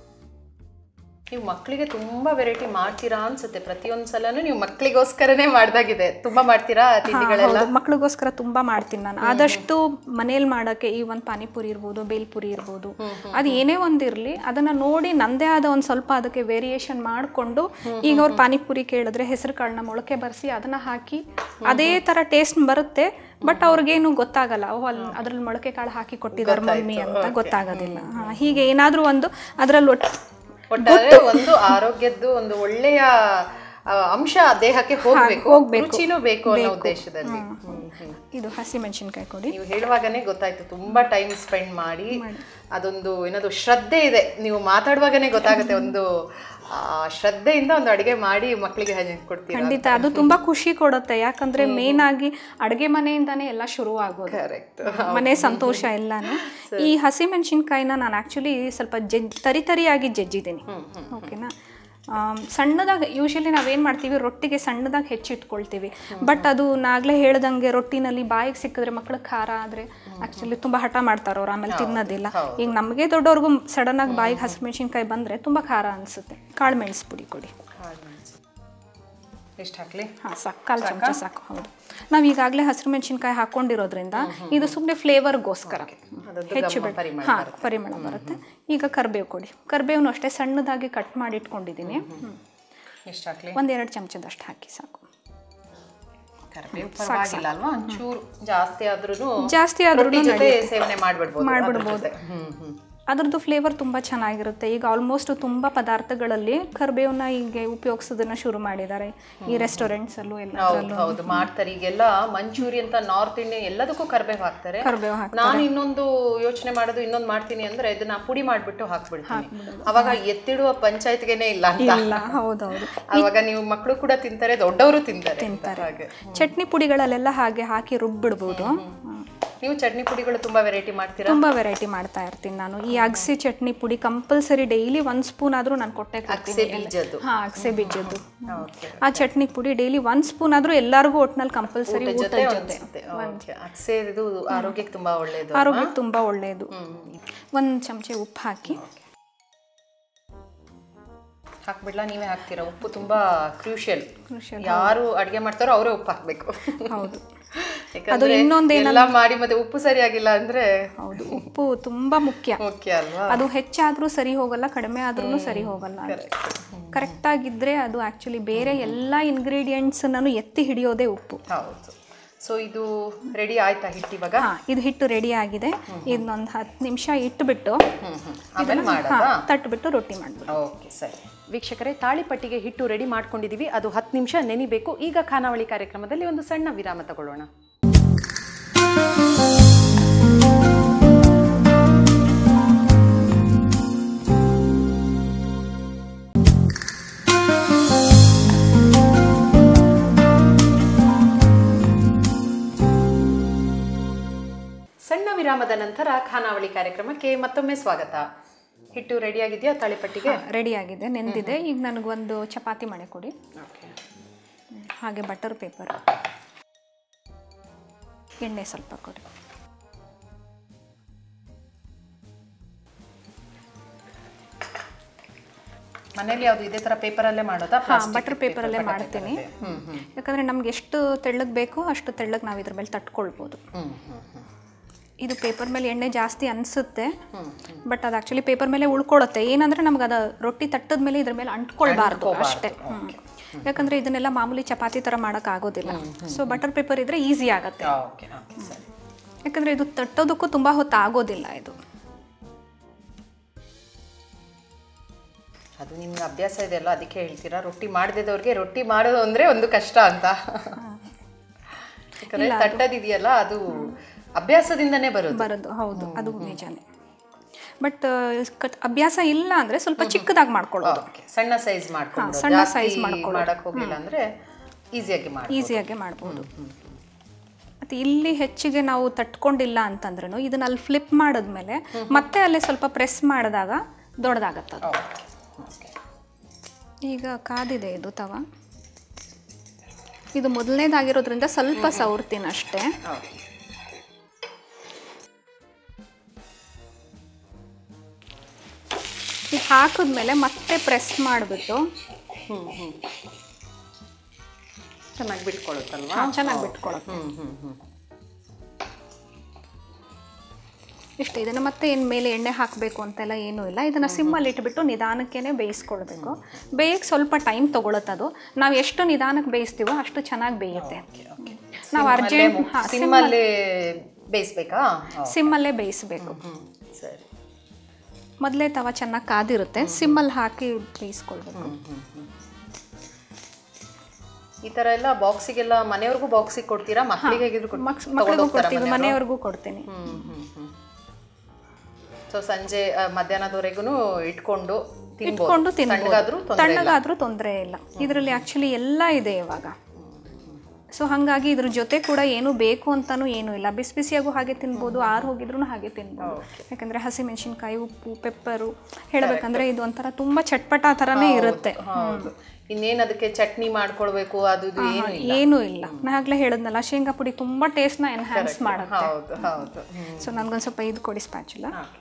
ನೀವು ಮಕ್ಕಳಿಗೆ ತುಂಬಾ ವೆರೈಟಿ ಮಾಡ್ತೀರಾ ಅನ್ಸುತ್ತೆ ಪ್ರತಿಯೊಂದ್ ಸಲನೂ ನೀವು ಮಕ್ಕಳಿಗೋಸ್ಕರನೇ ಮಾಡ್ದಾಗಿದೆ ತುಂಬಾ ಮಾಡ್ತೀರಾ ತಿಂಡಿಗಳೆಲ್ಲ
ಹೌದು ಮಕ್ಳಿಗೋಸ್ಕರ ತುಂಬಾ ಮಾಡ್ತೀನಿ ನಾನು ಆದಷ್ಟು ಮನೇಲಿ ಮಾಡೋಕ್ಕೆ ಈ ಒಂದು ಪಾನಿಪುರಿ ಇರ್ಬೋದು ಬೇಲ್ಪುರಿ ಇರ್ಬೋದು ಅದು ಏನೇ ಒಂದಿರಲಿ ಅದನ್ನ ನೋಡಿ ನಂದೇ ಆದ ಒಂದು ಸ್ವಲ್ಪ ಅದಕ್ಕೆ ವೇರಿಯೇಷನ್ ಮಾಡಿಕೊಂಡು ಈಗ ಅವ್ರು ಪಾನಿಪುರಿ ಕೇಳಿದ್ರೆ ಹೆಸರು ಕಾಳನ್ನ ಮೊಳಕೆ ಬರೆಸಿ ಅದನ್ನ ಹಾಕಿ ಅದೇ ಥರ ಟೇಸ್ಟ್ ಬರುತ್ತೆ ಬಟ್ ಅವ್ರಿಗೇನು ಗೊತ್ತಾಗಲ್ಲ ಓ ಅಲ್ಲಿ ಅದ್ರಲ್ಲಿ ಮೊಳಕೆ ಕಾಳು ಹಾಕಿ ಕೊಟ್ಟಿದ್ದಾರೆ ಮಮ್ಮಿ ಅಂತ ಗೊತ್ತಾಗೋದಿಲ್ಲ ಹಾ, ಹೀಗೆ ಏನಾದರೂ ಒಂದು ಅದರಲ್ಲಿ ಒಟ್ಟು
ಒಟ್ಟಾರೆ ಒಂದು ಆರೋಗ್ಯದ್ದು ಒಂದು ಒಳ್ಳೆಯ ಆ, ಅಂಶ ದೇಹಕ್ಕೆ ಹೋಗ್ಬೇಕು
ಹೋಗ್ಬೇಕು.
ರುಚಿನೂ ಬೇಕು ಅನ್ನೋ ಉದ್ದೇಶದಲ್ಲಿ ಹ್ಮ್, ಹ್ಮ್.
ಇದು ಹಸಿಮೆಣಸಿನ್ಕಾಯಿ ಕೊಡಿ
ನೀವು ಹೇಳುವಾಗನೇ ಗೊತ್ತಾಯ್ತು ತುಂಬಾ ಟೈಮ್ ಸ್ಪೆಂಡ್ ಮಾಡಿ ಅದೊಂದು ಏನದು ಶ್ರದ್ಧೆ ಇದೆ ನೀವು ಮಾತಾಡುವಾಗನೇ ಗೊತ್ತಾಗುತ್ತೆ ಒಂದು ಆ, ಶ್ರದ್ಧೆಯಿಂದ ಒಂದು ಅಡಿಗೆ ಮಾಡಿ ಮಕ್ಕಳಿಗೆ ಕೊಡ್ತೀರಾ
ಖಂಡಿತ ಅದು ತುಂಬಾ ಖುಷಿ ಕೊಡುತ್ತೆ ಯಾಕಂದ್ರೆ ಮೇನ್ ಆಗಿ ಅಡುಗೆ ಮನೆಯಿಂದಾನೇ ಎಲ್ಲ ಶುರು ಆಗೋದು
ಕರೆಕ್ಟ್
ಮನೆ ಸಂತೋಷ ಎಲ್ಲಾನು ಈ ಹಸಿ ಮೆಣಸಿನ್ಕಾಯಿನ ನಾನು ಆ್ಯಕ್ಚುಲಿ ಸ್ವಲ್ಪ ಜಜ್ ತರಿ ತರಿಯಾಗಿ ಜಜ್ಜಿದ್ದೀನಿ ಓಕೆನಾ ಆಮ್, ಸಣ್ಣದಾಗಿ ಯೂಶಲಿ ನಾವೇನು ಮಾಡ್ತೀವಿ ರೊಟ್ಟಿಗೆ ಸಣ್ಣದಾಗಿ ಹೆಚ್ಚಿಟ್ಕೊಳ್ತೀವಿ ಬಟ್ ಅದು ನಾಗಲೇ ಹೇಳ್ದಂಗೆ ರೊಟ್ಟಿನಲ್ಲಿ ಬಾಯಿಗೆ ಸಿಕ್ಕಿದ್ರೆ ಮಕ್ಳು ಖಾರ ಆದರೆ ಆ್ಯಕ್ಚುಲಿ ತುಂಬ ಹಠ ಮಾಡ್ತಾರೆ ಅವ್ರು ಆಮೇಲೆ ತಿನ್ನೋದಿಲ್ಲ ಈಗ ನಮಗೆ ದೊಡ್ಡವ್ರಿಗೂ ಸಡನ್ನಾಗಿ ಬಾಯಿಗೆ ಹಸಿಮೆಣಸಿನ್ಕಾಯಿ ಬಂದರೆ ತುಂಬ ಖಾರ ಅನಿಸುತ್ತೆ ಕಾಳು ಮೆಣಸು ಪುಡಿ ಕೊಡಿ
ಎಷ್ಟು ಹಾಕ್ಲಿ
ಹಾಂ ಸಾಕು ಕಾಲು ಚಮಚ ಸಾಕು ಹೌದು ನಾವು ಈಗಾಗಲೇ ಹಸಿರು ಮೆಣಸಿನ್ಕಾಯಿ ಹಾಕೊಂಡಿರೋದ್ರಿಂದ ಇದು ಸುಮ್ಮನೆ ಫ್ಲೇವರ್ಗೋಸ್ಕರ
ಅದೊಂದು
ಹೆಚ್ಚು
ಗಮ
ಬೇಡ
ಪರಿಮಳ
ಹಾಂ ಪರಿಮಳ ಬರುತ್ತೆ ಈಗ ಕರಿಬೇವು ಕೊಡಿ ಕರಿಬೇವನು ಅಷ್ಟೇ ಸಣ್ಣದಾಗಿ ಕಟ್ ಮಾಡಿ ಇಟ್ಕೊಂಡಿದ್ದೀನಿ
ಎಷ್ಟು ಹಾಕ್ಲಿ
ಒಂದೆರಡು ಚಮಚದಷ್ಟು ಹಾಕಿ ಸಾಕು
ಕರಿಬೇವು ಪರವಾಗಿಲ್ಲ ಅಲ್ವಾ ಒಂಚೂರು ಜಾಸ್ತಿ ಆದ್ರೂ
ಜಾಸ್ತಿ ಆದ್ರೂ
ರೊಟ್ಟಿ ಜೊತೆ ಸೇವನೆ ಮಾಡ್ಬಿಡ್ಬೋದು
ಮಾಡ್ಬಿಡ್ಬೋದು.
ಅದ್ರ ಜೊತೆ. ಹ್ಮ್ ಹ್ಮ್
ಅದ್ರದ್ದು ಫ್ಲೇವರ್ ತುಂಬ ಚೆನ್ನಾಗಿರುತ್ತೆ ಈಗ ಆಲ್ಮೋಸ್ಟ್ ತುಂಬ ಪದಾರ್ಥಗಳಲ್ಲಿ ಕರಿಬೇವನ್ನ ಹೀಗೆ ಉಪಯೋಗಿಸೋದನ್ನ ಶುರು ಮಾಡಿದ್ದಾರೆ ಈ ರೆಸ್ಟೋರೆಂಟ್ಸಲ್ಲೂ ಎಲ್ಲ
ಹೌದು ಹೌದು ಮಾಡ್ತಾರೆ ಈಗೆಲ್ಲ ಮಂಚೂರಿ ಅಂತ ನಾರ್ತ್ ಇಂಡಿಯನ್ ಎಲ್ಲದಕ್ಕೂ ಕರ್ಬೇವು ಹಾಕ್ತಾರೆ
ಕರಿಬೇವು ಹಾಕಿ
ನಾನು ಇನ್ನೊಂದು ಯೋಚನೆ ಮಾಡೋದು ಇನ್ನೊಂದು ಮಾಡ್ತೀನಿ ಅಂದ್ರೆ ಇದನ್ನ ಪುಡಿ ಮಾಡ್ಬಿಟ್ಟು ಹಾಕ್ಬಿಡ್ತೀನಿ ಅವಾಗ ಎತ್ತಿಡುವ ಪಂಚಾಯತ್ಗೆನೆ ಇಲ್ಲ ಅಂತ
ಇಲ್ಲ ಹೌದೌದು
ಅವಾಗ ನೀವು ಮಕ್ಕಳು ಕೂಡ ತಿಂತಾರೆ ದೊಡ್ಡವರು ತಿಂತಾರೆ ಹಾಗೆ
ಚಟ್ನಿ ಪುಡಿಗಳಲ್ಲೆಲ್ಲ ಹಾಗೆ ಹಾಕಿ ರುಬ್ಬಿಡ್ಬೋದು
ನೀವು ಚಟ್ನಿ ಪುಡಿಗಳು ತುಂಬಾ ವೆರೈಟಿ ಮಾಡ್ತೀರಾ
ತುಂಬ ವೆರೈಟಿ ಮಾಡ್ತಾ ಇರ್ತೀನಿ ನಾನು ಈ ಅಗಸೆ ಚಟ್ನಿ ಪುಡಿ ಕಂಪಲ್ಸರಿ ಡೈಲಿ ಒಂದು ಸ್ಪೂನ್ ಆದರೂ ನಾನು ಕೊಟ್ಟೆ
ಅಗಸೆ ಬೀಜದ್ದು
ಹಾಂ ಅಗಸೆ ಬೀಜದ್ದು
ಓಕೆ
ಆ ಚಟ್ನಿ ಪುಡಿ ಡೈಲಿ ಒಂದು ಸ್ಪೂನ್ ಆದರೂ ಎಲ್ಲರಿಗೂ ಒಟ್ನಲ್ಲಿ ಕಂಪಲ್ಸರಿ ಊಟದ
ಜೊತೆ
ಜೊತೆ
ಅನ್ಸುತ್ತೆ ಓಕೆ ಅಕ್ಸೆ ಇದು ಆರೋಗ್ಯಕ್ಕೆ ತುಂಬಾ ಒಳ್ಳೇದು
ಆರೋಗ್ಯಕ್ಕೆ ತುಂಬ ಒಳ್ಳೆಯದು ಒಂದು ಚಮಚೆ ಉಪ್ಪು ಹಾಕಿ
ಹಾಕ್ಬಿಡ್ಲಾ ನೀವೇ ಹಾಕ್ತೀರಾ ಉಪ್ಪು ತುಂಬಾ ಕ್ರೂಷಿಯಲ್
Crucial,
ಯಾರು ಅಡಿಗೆ ಮಾಡ್ತಾರೋ ಅವರೇ ಉಪ್ಪು ಹಾಕ್ಬೇಕು
ಹೌದು
ಯಾಕಂದ್ರೆ ಎಲ್ಲ ಮಾಡಿ ಮತ್ತೆ ಉಪ್ಪು ಸರಿಯಾಗಿಲ್ಲ ಅಂದ್ರೆ
ಹೌದು ಉಪ್ಪು ತುಂಬ ಮುಖ್ಯ
ಮುಖ್ಯ ಅಲ್ವಾ
ಅದು ಹೆಚ್ಚಾದರೂ ಸರಿ ಹೋಗಲ್ಲ ಕಡಿಮೆ ಆದ್ರೂ ಸರಿ ಹೋಗಲ್ಲ ಕರೆಕ್ಟಾಗಿದ್ದರೆ ಅದು ಆ್ಯಕ್ಚುಲಿ ಬೇರೆ ಎಲ್ಲ ಇಂಗ್ರೀಡಿಯೆಂಟ್ಸನ್ನು ಎತ್ತಿ ಹಿಡಿಯೋದೇ ಉಪ್ಪು
ಹೌದು ಸೊ ಇದು ರೆಡಿ ಆಯ್ತಾ ಹಿಟ್ಟು ಇವಾಗ
ಹಾಂ ಇದು ಹಿಟ್ಟು ರೆಡಿ ಆಗಿದೆ ಇದನ್ನೊಂದು ಹತ್ತು ನಿಮಿಷ ಇಟ್ಬಿಟ್ಟು
ಹ್ಮ್ ಹ್ಮ್ ಆಮೇಲೆ ಮಾಡೋದಾ
ಹಾಂ ತಟ್ಬಿಟ್ಟು ರೊಟ್ಟಿ ಮಾಡ್ಬಿಟ್ಟು
ಓಕೆ ಸರಿ ವೀಕ್ಷಕರೇ ತಾಳಿಪಟ್ಟಿಗೆ ಹಿಟ್ಟು ರೆಡಿ ಮಾಡ್ಕೊಂಡಿದ್ದೀವಿ ಅದು ಹತ್ತು ನಿಮಿಷ ನೆನಿಬೇಕು ಈಗ ಖಾನಾವಳಿ ಕಾರ್ಯಕ್ರಮದಲ್ಲಿ ಒಂದು ಸಣ್ಣ ವಿರಾಮ ತಗೊಳ್ಳೋಣ ಸಣ್ಣ ವಿರಾಮದ ನಂತರ ಖಾನಾವಳಿ ಕಾರ್ಯಕ್ರಮಕ್ಕೆ ಮತ್ತೊಮ್ಮೆ ಸ್ವಾಗತ ಹಿಟ್ಟು ರೆಡಿ ಆಗಿದೆಯಾ ತಾಳಿಪಟ್ಟಿಗೆ
ರೆಡಿ ಆಗಿದೆ ನೆಂದಿದೆ ಈಗ ನನಗೊಂದು ಚಪಾತಿ ಮಾಡಿ ಕೊಡಿ
ಓಕೆ
ಹಾಗೆ ಬಟರ್ ಪೇಪರ್ ಎಣ್ಣೆ ಸ್ವಲ್ಪ ಕೊಡಿ
ಮನೇಲಿ ಯಾವ್ದು ಇದೇ ತರ ಪೇಪರ್ ಅಲ್ಲೇ ಮಾಡೋದಾ
ಹಾಂ ಬಟರ್ ಪೇಪರಲ್ಲೇ ಮಾಡ್ತೀನಿ ಯಾಕಂದರೆ ನಮ್ಗೆ ಎಷ್ಟು ತೆಳ್ಳಗೆ ಬೇಕೋ ಅಷ್ಟು ತೆಳ್ಳಗೆ ನಾವು ಇದ್ರ ಮೇಲೆ ತಟ್ಕೊಳ್ಬೋದು
ಹ್ಮ್ ಹ್ಮ್ ಹ್ಮ್
ಇದು ಪೇಪರ್ ಮೇಲೆ ಎಣ್ಣೆ ಜಾಸ್ತಿ ಅನಿಸುತ್ತೆ ಬಟ್ ಅದು ಆ್ಯಕ್ಚುಲಿ ಪೇಪರ್ ಮೇಲೆ ಉಳ್ಕೊಳ್ಳುತ್ತೆ ಏನಂದ್ರೆ ನಮ್ಗೆ ಅದು ರೊಟ್ಟಿ ತಟ್ಟದ ಮೇಲೆ ಇದ್ರ ಮೇಲೆ ಅಂಟ್ಕೊಳ್ಬಾರ್ದು ಅಷ್ಟೇ ಹ್ಮ್. ಯಾಕಂದ್ರೆ ಇದನ್ನೆಲ್ಲ ಮಾಮೂಲಿ ಚಪಾತಿ ಥರ ಮಾಡೋಕ್ಕಾಗೋದಿಲ್ಲ ಸೊ ಬಟರ್ ಪೇಪರ್ ಇದ್ರೆ ಈಸಿ ಆಗುತ್ತೆ
ಓಕೆ ಓಕೆ ಸರಿ
ಯಾಕಂದ್ರೆ ಇದು ತಟ್ಟೋದಕ್ಕೂ ತುಂಬ ಹೊತ್ತು ಆಗೋದಿಲ್ಲ ಇದು
ಅದು ನಿಮ್ಗೆ ಅಭ್ಯಾಸ ಇದೆ ಅಲ್ಲ ಅದಕ್ಕೆ ಹೇಳ್ತೀರಾ ರೊಟ್ಟಿ ಮಾಡದಿದ್ದವ್ರಿಗೆ ರೊಟ್ಟಿ ಮಾಡೋದು ಅಂದ್ರೆ ಒಂದು ಕಷ್ಟ ಅಂತ ಯಾಕಂದ್ರೆ ತಟ್ಟದಿದೆಯಲ್ಲ ಅದು ಅಭ್ಯಾಸದಿಂದನೇ ಬರೋದು
ಬರೋದು ಹೌದು ಅದು ನಿಜಾನೇ ಬಟ್ ಅಭ್ಯಾಸ ಇಲ್ಲ ಅಂದ್ರೆ ಸ್ವಲ್ಪ ಚಿಕ್ಕದಾಗಿ ಮಾಡ್ಕೊಳ್ಳೋದು
ಓಕೆ ಸಣ್ಣ ಸೈಜ್ ಮಾಡ್ಕೊಂಡು
ಸಣ್ಣ
ಜಾಸ್ತಿ
size ಮಾಡ್ಕೊಳ್ಳೋದು.
ಮಾಡಕ್ ಹೋಗಿಲ್ಲ ಅಂದ್ರೆ ಈಸಿಯಾಗಿ ಮಾಡಿ
ಈಸಿಯಾಗಿ ಮಾಡ್ಬೋದು ಮತ್ತು ಇಲ್ಲಿ ಹೆಚ್ಚಿಗೆ ನಾವು ತಟ್ಕೊಂಡಿಲ್ಲ ಅಂತಂದ್ರೂ ಇದನ್ನ ಅಲ್ಲಿ ಫ್ಲಿಪ್ ಮಾಡಿದ್ಮೇಲೆ ಮತ್ತೆ ಅಲ್ಲಿ ಸ್ವಲ್ಪ ಪ್ರೆಸ್ ಮಾಡಿದಾಗ ದೊಡ್ಡದಾಗತ್ತೆ ಅದು
ಓಕೆ
ಈಗ ಕಾದಿದೆ ಇದು ತವ ಇದು ಮೊದಲನೇದಾಗಿರೋದ್ರಿಂದ ಸ್ವಲ್ಪ ಸವರ್ತೀನಿ ಅಷ್ಟೇ
ಓಕೆ
ಇದು ಹಾಕಿದ್ಮೇಲೆ ಮತ್ತೆ ಪ್ರೆಸ್ ಮಾಡಿಬಿಟ್ಟು
ಹ್ಮ್ ಹ್ಮ್ ಚೆನ್ನಾಗಿ ಬಿಟ್ಕೊಳುತ್ತಲ್ವಾ
ಚೆನ್ನಾಗಿ ಬಿಟ್ಕೊಳ್ಳೋದು
ಹ್ಮ್ ಹ್ಮ್ ಹ್ಮ್
ಇಷ್ಟು ಇದನ್ನು ಮತ್ತೆ ಏನು ಮೇಲೆ ಎಣ್ಣೆ ಹಾಕಬೇಕು ಅಂತೆಲ್ಲ ಏನೂ ಇಲ್ಲ ಇದನ್ನು ಸಿಮ್ಮಲ್ಲಿ ಇಟ್ಬಿಟ್ಟು ನಿಧಾನಕ್ಕೇ ಬೇಯಿಸ್ಕೊಳ್ಬೇಕು ಬೇಯಕ್ಕೆ ಸ್ವಲ್ಪ ಟೈಮ್ ತೊಗೊಳುತ್ತೆ ಅದು ನಾವು ಎಷ್ಟು ನಿಧಾನಕ್ಕೆ ಬೇಯಿಸ್ತೀವೋ ಅಷ್ಟು ಚೆನ್ನಾಗಿ ಬೇಯುತ್ತೆ ನಾವು ಅರ್ಜೆಂಟ್ ಹಾಂ
ಸಿಮ್ಮಲ್ಲಿ ಬೇಯಿಸ್ಬೇಕಾ
ಸಿಮ್ಮಲ್ಲೇ ಬೇಯಿಸಬೇಕು
ಹ್ಮ್ ಸರಿ
ಮೊದಲೇ ತವ ಚೆನ್ನಾಗಿ ಕಾದಿರುತ್ತೆ ಸಿಮ್ಮಲ್ಲಿ ಹಾಕಿ ಬೇಯಿಸ್ಕೊಳ್ಬೇಕು
ಈ ತರ ಎಲ್ಲ ಬಾಕ್ಸಿಗೆಲ್ಲ ಮನೆಯವ್ರಿಗೂ ಬಾಕ್ಸಿಗೆ ಕೊಡ್ತೀರಾ ಮಕ್ಕಳಿಗೆ ಹೇಗಿದ್ರು ಕೊಡ್-
ಮಕ್ಸ್
ತಗೊಂಡ್
ಮಕ್ಕಳಿಗೂ
ಹೋಗ್ತಾರಾ
ಕೊಡ್ತೀವಿ
ಮನೆಯವ್ರು?
ಮನೆಯವ್ರಿಗೂ ಕೊಡ್ತೀನಿ
ಹ್ಮ್ ಹ್ಮ್ ಹ್ಮ್ ಸೊ ಸಂಜೆ ಆ, ಮಧ್ಯಾಹ್ನದವರೆಗೂ ಇಟ್ಕೊಂಡು ತಿನ್ಬೋದು
ಇಟ್ಕೊಂಡು
ತಣ್ಣಗಾದ್ರೂ
ತಿನ್ಬೋದು
ತೊಂದ್ರೆ ಇಲ್ಲ.
ತಣ್ಣಗಾದ್ರೂ ತೊಂದರೆ ಇಲ್ಲ ಇದರಲ್ಲಿ ಆ್ಯಕ್ಚುಲಿ ಎಲ್ಲ ಇದೆ ಇವಾಗ ಸೊ ಹಾಗಾಗಿ ಇದ್ರ ಜೊತೆ ಕೂಡ ಏನು ಬೇಕು ಅಂತಾನೂ ಏನೂ ಇಲ್ಲ ಬಿಸಿ ಬಿಸಿಯಾಗೂ ಹಾಗೆ ತಿನ್ಬೋದು ಆರು ಹೋಗಿದ್ರು ಹಾಗೆ ತಿನ್ಬೋದು ಯಾಕಂದರೆ ಹಸಿಮೆಣಸಿನ್ಕಾಯಿ ಉಪ್ಪು ಪೆಪ್ಪರು ಹೇಳಬೇಕಂದ್ರೆ ಇದು ಒಂಥರ ತುಂಬ ಚಟ್ಪಟ ಥರನೇ ಇರುತ್ತೆ
ಹೌದು ಇನ್ನೇನ್ ಅದಕ್ಕೆ ಚಟ್ನಿ ಮಾಡ್ಕೊಳ್ಬೇಕು ಅದು ಇದು ಏನು ಇಲ್ಲ
ಏನೂ ಇಲ್ಲ ನಾ ಆಗಲೇ ಹೇಳಿದ್ನಲ್ಲ ಶೇಂಗಾ ಪುಡಿ ತುಂಬ ಟೇಸ್ಟ್ನ ಎನ್ಹ್ಯಾನ್ಸ್ ಮಾಡುತ್ತೆ
ಹೌದು ಹೌದು ಹ್ಮ್
ಸೊ ನನಗೊಂದು ಸ್ವಲ್ಪ ಇದು ಕೊಡಿ ಸ್ಪ್ಯಾಚುಲ
Okay.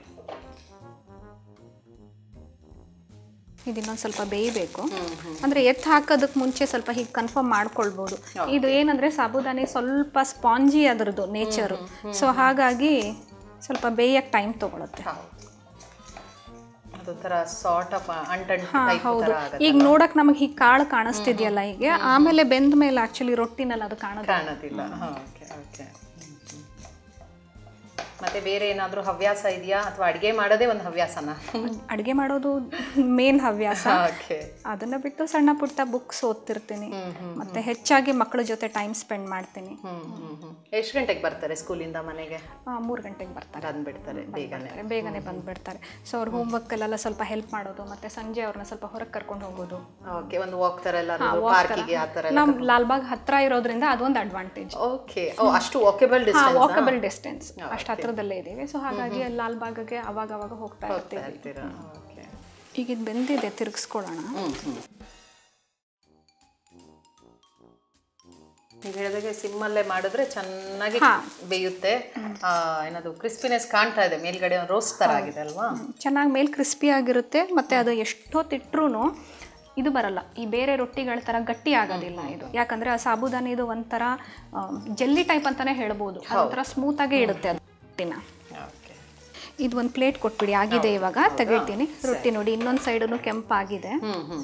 ಇದಿನ್ನೊಂದು ಸ್ವಲ್ಪ ಬೇಯಬೇಕು ಅಂದರೆ ಎತ್ತು ಹಾಕೋದಕ್ಕೆ ಮುಂಚೆ ಸ್ವಲ್ಪ ಹೀಗೆ ಕನ್ಫರ್ಮ್ ಮಾಡ್ಕೊಳ್ಬೋದು ಇದು ಏನಂದರೆ ಸಾಬುದಾನಿ ಸ್ವಲ್ಪ ಸ್ಪಾಂಜಿ ಅದರದ್ದು ನೇಚರು ಸೊ ಹಾಗಾಗಿ ಸ್ವಲ್ಪ ಬೇಯಕ್ಕೆ ಟೈಮ್ ತೊಗೊಳುತ್ತೆ
ಹೌದು ಅದೊಂಥರ ಸಾರ್ಟ್ ಆಫ್ ಅಂಟಂಟ್
ಹಾಂ
ಟೈಪ್
ಹೌದು
ತರ ಆಗುತ್ತೆ
ಈಗ ನೋಡಕ್ಕೆ ನಮಗೆ ಹೀಗೆ ಕಾಳು ಕಾಣಿಸ್ತಿದೆಯಲ್ಲ ಹೀಗೆ ಆಮೇಲೆ ಬೆಂದ ಮೇಲೆ ಆ್ಯಕ್ಚುಲಿ ರೊಟ್ಟಿನಲ್ಲಿ ಅದು ಕಾಣೋದು
ಕಾಣೋದಿಲ್ಲ ಓಕೆ ಓಕೆ ಮತ್ತೆ ಬೇರೆ ಏನಾದರೂ ಹವ್ಯಾಸ ಇದೆಯಾ ಅಥವಾ ಅಡುಗೆ ಮಾಡೋದೇ ಒಂದು ಹವ್ಯಾಸನ
ಅಡುಗೆ ಮಾಡೋದು ಮೇನ್ ಹವ್ಯಾಸ
ಓಕೆ
ಅದನ್ನ ಬಿಟ್ಟು ಸಣ್ಣ ಪುಟ್ಟ ಬುಕ್ಸ್ ಓದ್ತಿರ್ತೀನಿ ಮತ್ತೆ ಹೆಚ್ಚಾಗಿ ಮಕ್ಕಳ ಜೊತೆ ಟೈಮ್ ಸ್ಪೆಂಡ್ ಮಾಡ್ತೀನಿ
ಹ್ಮ್ ಹ್ಮ್ ಹ್ಮ್ ಎಷ್ಟು ಗಂಟೆಗೆ ಬರ್ತಾರೆ ಸ್ಕೂಲಿಂದ ಮನೆಗೆ
ಮೂರು ಗಂಟೆಗೆ ಬರ್ತಾರೆ
ಬಂದ್ಬಿಡ್ತಾರೆ ಬೇಗನೆ
ಬರ್ತಾರೆ, ಬೇಗನೆ ಬಂದ್ಬಿಡ್ತಾರೆ ಸೊ ಅವ್ರ ಹೋಮ್ವರ್ಕಲ್ಲೆಲ್ಲ ಸ್ವಲ್ಪ ಹೆಲ್ಪ್ ಮಾಡೋದು ಮತ್ತೆ ಸಂಜೆ ಅವ್ರನ್ನ ಸ್ವಲ್ಪ ಹೊರಗೆ ಕರ್ಕೊಂಡು ಹೋಗೋದು
ಓಕೆ ಒಂದು ವಾಕ್ ತರ ಎಲ್ಲ ಪಾರ್ಕಿಗೆ ಆ ಥರ
ನಮ್ ಲಾಲ್ಬಾಗ್ ಹತ್ರ ಇರೋದ್ರಿಂದ ಅದೊಂದು ಅಡ್ವಾಂಟೇಜ್
ಓಕೆ ಓ ಅಷ್ಟು ವಾಕೆಬಲ್
ಹಾ
ಡಿಸ್ಟೆನ್ಸ್
ವಾಕಬಲ್ ಡಿಸ್ಟೆನ್ಸ್ ಅಷ್ಟು ಹತ್ರದಲ್ಲೇ ಇದ್ದೀವಿ ಸೊ ಹಾಗಾಗಿ ಲಾಲ್ಬಾಗ್ಗೆ ಅವಾಗ ಅವಾಗ ಹೋಗ್ತಾ ಇರ್ತೀವಿ
ಇರ್ತೀರಾ ಓಕೆ
ಈಗ ಇದು ಬೆಂದಿದೆ ತಿರುಗಿಸ್ಕೊಳ್ಳೋಣ
ಹ್ಮ್ ಹ್ಮ್ ನೀವು ಹೇಳಿದಾಗೆ ಸಿಮ್ಮಲ್ಲೇ ಮಾಡಿದ್ರೆ ಚೆನ್ನಾಗಿ ಬೇಯುತ್ತೆ ಆ, ಏನದು ಕ್ರಿಸ್ಪಿನೆಸ್ ಕಾಣ್ತಾ ಇದೆ ಮೇಲ್ಗಡೆ ಒಂದು ರೋಸ್ಟ್ ತರ ಆಗಿದೆ ಅಲ್ವಾ
ಚೆನ್ನಾಗಿ ಮೇಲ್ ಕ್ರಿಸ್ಪಿ ಆಗಿರುತ್ತೆ ಮತ್ತೆ ಅದು ಎಷ್ಟೊತ್ತಿಟ್ರು ಇದು ಬರಲ್ಲ ಈ ಬೇರೆ ರೊಟ್ಟಿಗಳ ಥರ ಗಟ್ಟಿ ಆಗೋದಿಲ್ಲ ಇದು ಯಾಕಂದ್ರೆ ಆ ಸಾಬುದಾನಿ ಇದು ಒಂಥರ ಜೆಲ್ಲಿ ಟೈಪ್ ಅಂತಾನೆ ಹೇಳ್ಬೋದು ಒಂಥರ ಸ್ಮೂತ್ ಆಗೇ ಇಡುತ್ತೆ ಅದು ರೊಟ್ಟಿನ
ಓಕೆ
ಇದು ಒಂದು ಪ್ಲೇಟ್ ಕೊಟ್ಬಿಡಿ ಆಗಿದೆ ಇವಾಗ ತೆಗಿತೀನಿ ರೊಟ್ಟಿ ನೋಡಿ ಇನ್ನೊಂದು ಸೈಡನ್ನು ಕೆಂಪಾಗಿದೆ
ಹ್ಮ್ ಹ್ಮ್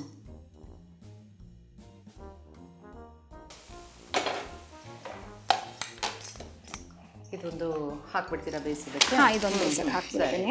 ಇದೊಂದು ಹಾಕ್ಬಿಡ್ತೀರಾ ಬೇಯಿಸಿದಕ್ಕೆ
ಹಾ ಇದೊಂದು ಬೇಸಲ್ ಹಾಕ್ಬಿಡ್ತೀನಿ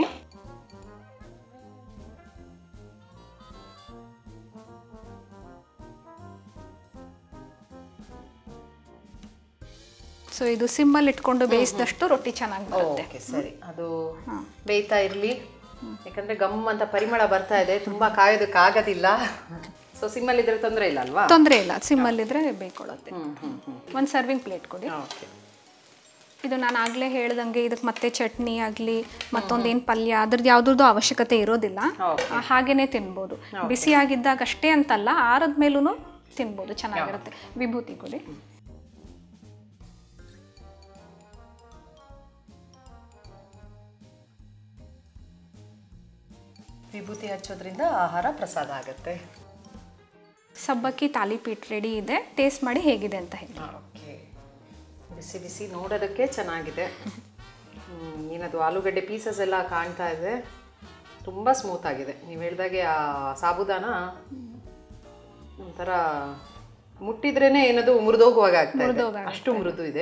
ಸೊ ಇದು ಸಿಮ್ಮಲ್ಲಿ ಇಟ್ಕೊಂಡು ಬೇಯಿಸಿದಷ್ಟು ರೊಟ್ಟಿ ಚೆನ್ನಾಗಿ ಬರುತ್ತೆ
ಓಕೆ ಸರಿ ಅದು ಬೇಯ್ತಾ ಇರ್ಲಿ ಯಾಕಂದ್ರೆ ಗಮ್ ಅಂತ ಪರಿಮಳ ಬರ್ತಾ ಇದೆ ತುಂಬಾ ಕಾಯೋದಕ್ಕೆ ಆಗೋದಿಲ್ಲ ಸೊ ಸಿಮ್ಮಲ್ಲಿ ಇದ್ರೆ ತೊಂದರೆ ಇಲ್ಲ ಅಲ್ವಾ
ತೊಂದರೆ ಇಲ್ಲ ಸಿಮ್ಮಲ್ಲಿದ್ರೆ ಬೇಯ್ಕೊಳ್ಳುತ್ತೆ
ಹ್ಮ್ ಹ್ಮ್ ಹ್ಮ್
ಒಂದು ಸರ್ವಿಂಗ್ ಪ್ಲೇಟ್ ಕೊಡಿ
ಓಕೆ
ಇದು ನಾನು ಆಗಲೇ ಹೇಳ್ದಂಗೆ ಇದಕ್ಕೆ ಮತ್ತೆ ಚಟ್ನಿ ಆಗಲಿ ಮತ್ತೊಂದೇನು ಪಲ್ಯ ಅದ್ರದ್ದು ಯಾವುದ್ರದ್ದು ಅವಶ್ಯಕತೆ ಇರೋದಿಲ್ಲ
Okay.
ಆ, ಹಾಗೇನೆ ತಿನ್ಬೋದು ಬಿಸಿಯಾಗಿದ್ದಾಗ ಅಷ್ಟೇ ಅಂತಲ್ಲ ಆರದ ಮೇಲೂ ತಿನ್ಬೋದು ಚೆನ್ನಾಗಿರುತ್ತೆ ವಿಭೂತಿ ಕೊಡಿ
ವಿಭೂತಿ ಹಚ್ಚೋದ್ರಿಂದ ಆಹಾರ ಪ್ರಸಾದ ಆಗುತ್ತೆ
ಸಬ್ಬಕ್ಕಿ ತಾಲಿಪೀಟ್ ರೆಡಿ ಇದೆ ಟೇಸ್ಟ್ ಮಾಡಿ ಹೇಗಿದೆ ಅಂತ ಹೇಳಿ
ಓಕೆ ಬಿಸಿ ಬಿಸಿ ನೋಡೋದಕ್ಕೆ ಚೆನ್ನಾಗಿದೆ ಹ್ಮ್, ಏನದು ಆಲೂಗಡ್ಡೆ ಪೀಸಸ್ ಎಲ್ಲ ಕಾಣ್ತಾ ಇದೆ ತುಂಬ ಸ್ಮೂತ್ ಆಗಿದೆ ನೀವು ಹೇಳ್ದಾಗೆ ಆ ಸಾಬುದಾನ ಒಂಥರ ಮುಟ್ಟಿದ್ರೇನೆ ಏನದು ಮುರಿದೋಗುವಾಗ ಆಗ್ತಾ ಇದೆ ಅಷ್ಟು ಮೃದು ಇದೆ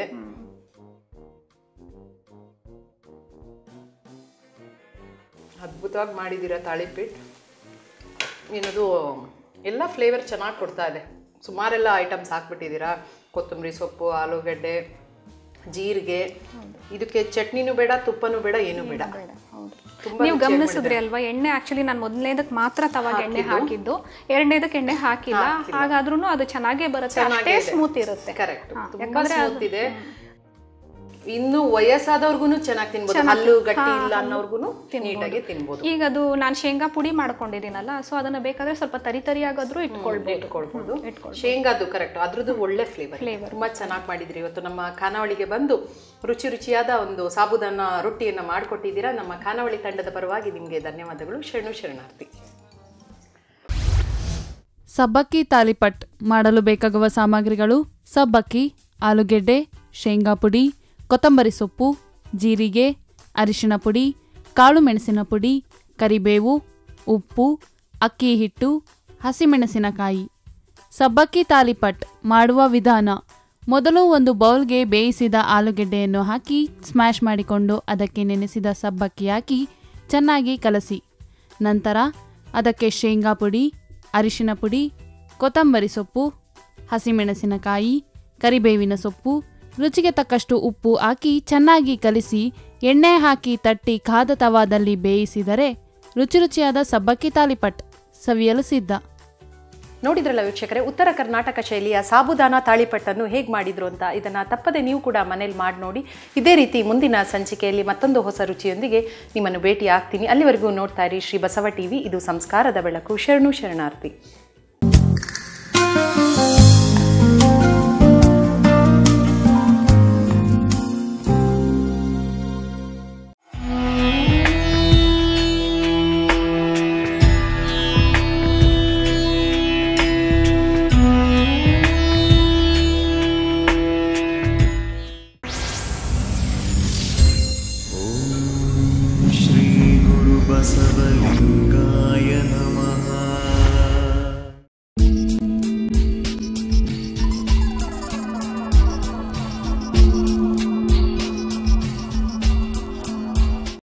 ಅದ್ಭುತವಾಗಿ ಮಾಡಿದ್ದೀರಾ ತಾಳಿಪೀಟ್ ಏನದು ಎಲ್ಲ ಫ್ಲೇವರ್ ಚೆನ್ನಾಗಿ ಕೊಡ್ತಾ ಇದೆ ಸುಮಾರೆಲ್ಲ ಐಟಮ್ಸ್ ಹಾಕ್ಬಿಟ್ಟಿದ್ದೀರಾ ಕೊತ್ತಂಬರಿ ಸೊಪ್ಪು ಆಲೂಗಡ್ಡೆ ಜೀರಿಗೆ ಇದಕ್ಕೆ ಚಟ್ನಿನೂ ಬೇಡ ತುಪ್ಪನೂ ಬೇಡ ಏನೂ ಬೇಡ ತುಂಬಾ
ನೀವು ಗಮನಿಸಿದ್ರಿ ಅಲ್ವಾ ಎಣ್ಣೆ ಆಕ್ಚುಲಿ ನಾನು ಮೊದಲನೇದಕ್ಕೆ ಮಾತ್ರ ತವಾಗ ಎಣ್ಣೆ ಹಾಕಿದ್ದು ಎರಡನೇದಕ್ಕೆ ಎಣ್ಣೆ ಹಾಕಿಲ್ಲ ಹಾಗಾದ್ರೂ ಅದು ಚೆನ್ನಾಗೇ ಬರುತ್ತೆ ಅಷ್ಟೇ ಸ್ಮೂತ್ ಇರುತ್ತೆ
ಕರೆಕ್ಟ್ ತುಂಬಾ ಸ್ಮೂತ್ ಇದೆ ಇನ್ನು ವಯಸ್ಸಾದವ್ರಿಗೂ ಚೆನ್ನಾಗಿ ತಿನ್ಬೋದು ಹಲ್ಲು ಗಟ್ಟಿ ಇಲ್ಲ ಅನ್ನೋರ್ಗು ನೀಟಾಗಿ ತಿನ್ಬೋದು
ಈಗ ಅದು ನಾನು ಶೇಂಗಾ ಪುಡಿ ಮಾಡ್ಕೊಂಡಿದ್ದೀನಲ್ಲ ಸೊ ಅದನ್ನ ಬೇಕಾದ್ರೆ ಸ್ವಲ್ಪ ತರಿ ತರಿಯಾಗಾದ್ರೂ ಇಟ್ಕೊಳ್ಬೋದು
ಇಟ್ಕೊಳ್ಬೋದು ಶೇಂಗಾದು ಕರೆಕ್ಟ್ ಅದ್ರದ್ದು ಒಳ್ಳೆ ಫ್ಲೇವರ್ ತುಂಬಾ ಚೆನ್ನಾಗಿ ಮಾಡಿದ್ರಿ ಇವತ್ತು ನಮ್ಮ ಖಾನಾವಳಿಗೆ ಬಂದು ರುಚಿ ರುಚಿಯಾದ ಒಂದು ಸಾಬುದಾನ ರೊಟ್ಟಿಯನ್ನ ಮಾಡಿಕೊಟ್ಟಿದ್ದೀರಾ ನಮ್ಮ ಖಾನಾವಳಿ ತಂಡದ ಪರವಾಗಿ ನಿಮಗೆ ಧನ್ಯವಾದಗಳು ಶರಣು ಶರಣಾರ್ಥಿ
ಸಬ್ಬಕ್ಕಿ ತಾಲಿಪಟ್ ಮಾಡಲು ಬೇಕಾಗುವ ಸಾಮಗ್ರಿಗಳು ಸಬ್ಬಕ್ಕಿ ಆಲೂಗೆಡ್ಡೆ ಶೇಂಗಾ ಪುಡಿ ಕೊತ್ತಂಬರಿ ಸೊಪ್ಪು ಜೀರಿಗೆ ಅರಿಶಿಣ ಪುಡಿ ಕಾಳು ಮೆಣಸಿನ ಪುಡಿ ಕರಿಬೇವು ಉಪ್ಪು ಅಕ್ಕಿ ಹಿಟ್ಟು ಹಸಿಮೆಣಸಿನಕಾಯಿ ಸಬ್ಬಕ್ಕಿ ತಾಲಿಪಟ್ ಮಾಡುವ ವಿಧಾನ ಮೊದಲು ಒಂದು ಬೌಲ್ಗೆ ಬೇಯಿಸಿದ ಆಲೂಗೆಡ್ಡೆಯನ್ನು ಹಾಕಿ ಸ್ಮ್ಯಾಶ್ ಮಾಡಿಕೊಂಡು ಅದಕ್ಕೆ ನೆನೆಸಿದ ಸಬ್ಬಕ್ಕಿ ಹಾಕಿ ಚೆನ್ನಾಗಿ ಕಲಸಿ ನಂತರ ಅದಕ್ಕೆ ಶೇಂಗಾ ಪುಡಿ ಅರಿಶಿನ ಪುಡಿ ಕೊತ್ತಂಬರಿ ಸೊಪ್ಪು ಹಸಿಮೆಣಸಿನಕಾಯಿ ಕರಿಬೇವಿನ ಸೊಪ್ಪು ರುಚಿಗೆ ತಕ್ಕಷ್ಟು ಉಪ್ಪು ಹಾಕಿ ಚೆನ್ನಾಗಿ ಕಲಿಸಿ ಎಣ್ಣೆ ಹಾಕಿ ತಟ್ಟಿ ಕಾದ ತವಾದಲ್ಲಿ ಬೇಯಿಸಿದರೆ ರುಚಿ ರುಚಿಯಾದ ಸಬ್ಬಕ್ಕಿ ತಾಲಿಪಟ್ ಸವಿಯಲು ಸಿದ್ಧ
ನೋಡಿದ್ರಲ್ಲ ವೀಕ್ಷಕರೇ ಉತ್ತರ ಕರ್ನಾಟಕ ಶೈಲಿಯ ಸಾಬುದಾನ ತಾಳಿಪಟ್ಟನ್ನು ಹೇಗೆ ಮಾಡಿದ್ರು ಅಂತ ಇದನ್ನು ತಪ್ಪದೆ ನೀವು ಕೂಡ ಮನೇಲಿ ಮಾಡಿ ನೋಡಿ ಇದೇ ರೀತಿ ಮುಂದಿನ ಸಂಚಿಕೆಯಲ್ಲಿ ಮತ್ತೊಂದು ಹೊಸ ರುಚಿಯೊಂದಿಗೆ ನಿಮ್ಮನ್ನು ಭೇಟಿ ಆಗ್ತೀನಿ ಅಲ್ಲಿವರೆಗೂ ನೋಡ್ತಾ ಇರಿ ಶ್ರೀ ಬಸವ ಟಿವಿ ಇದು ಸಂಸ್ಕಾರದ ಬೆಳಕು ಶರಣು ಶರಣಾರ್ಥಿ
श्रीगुरुबसवलिङ्गा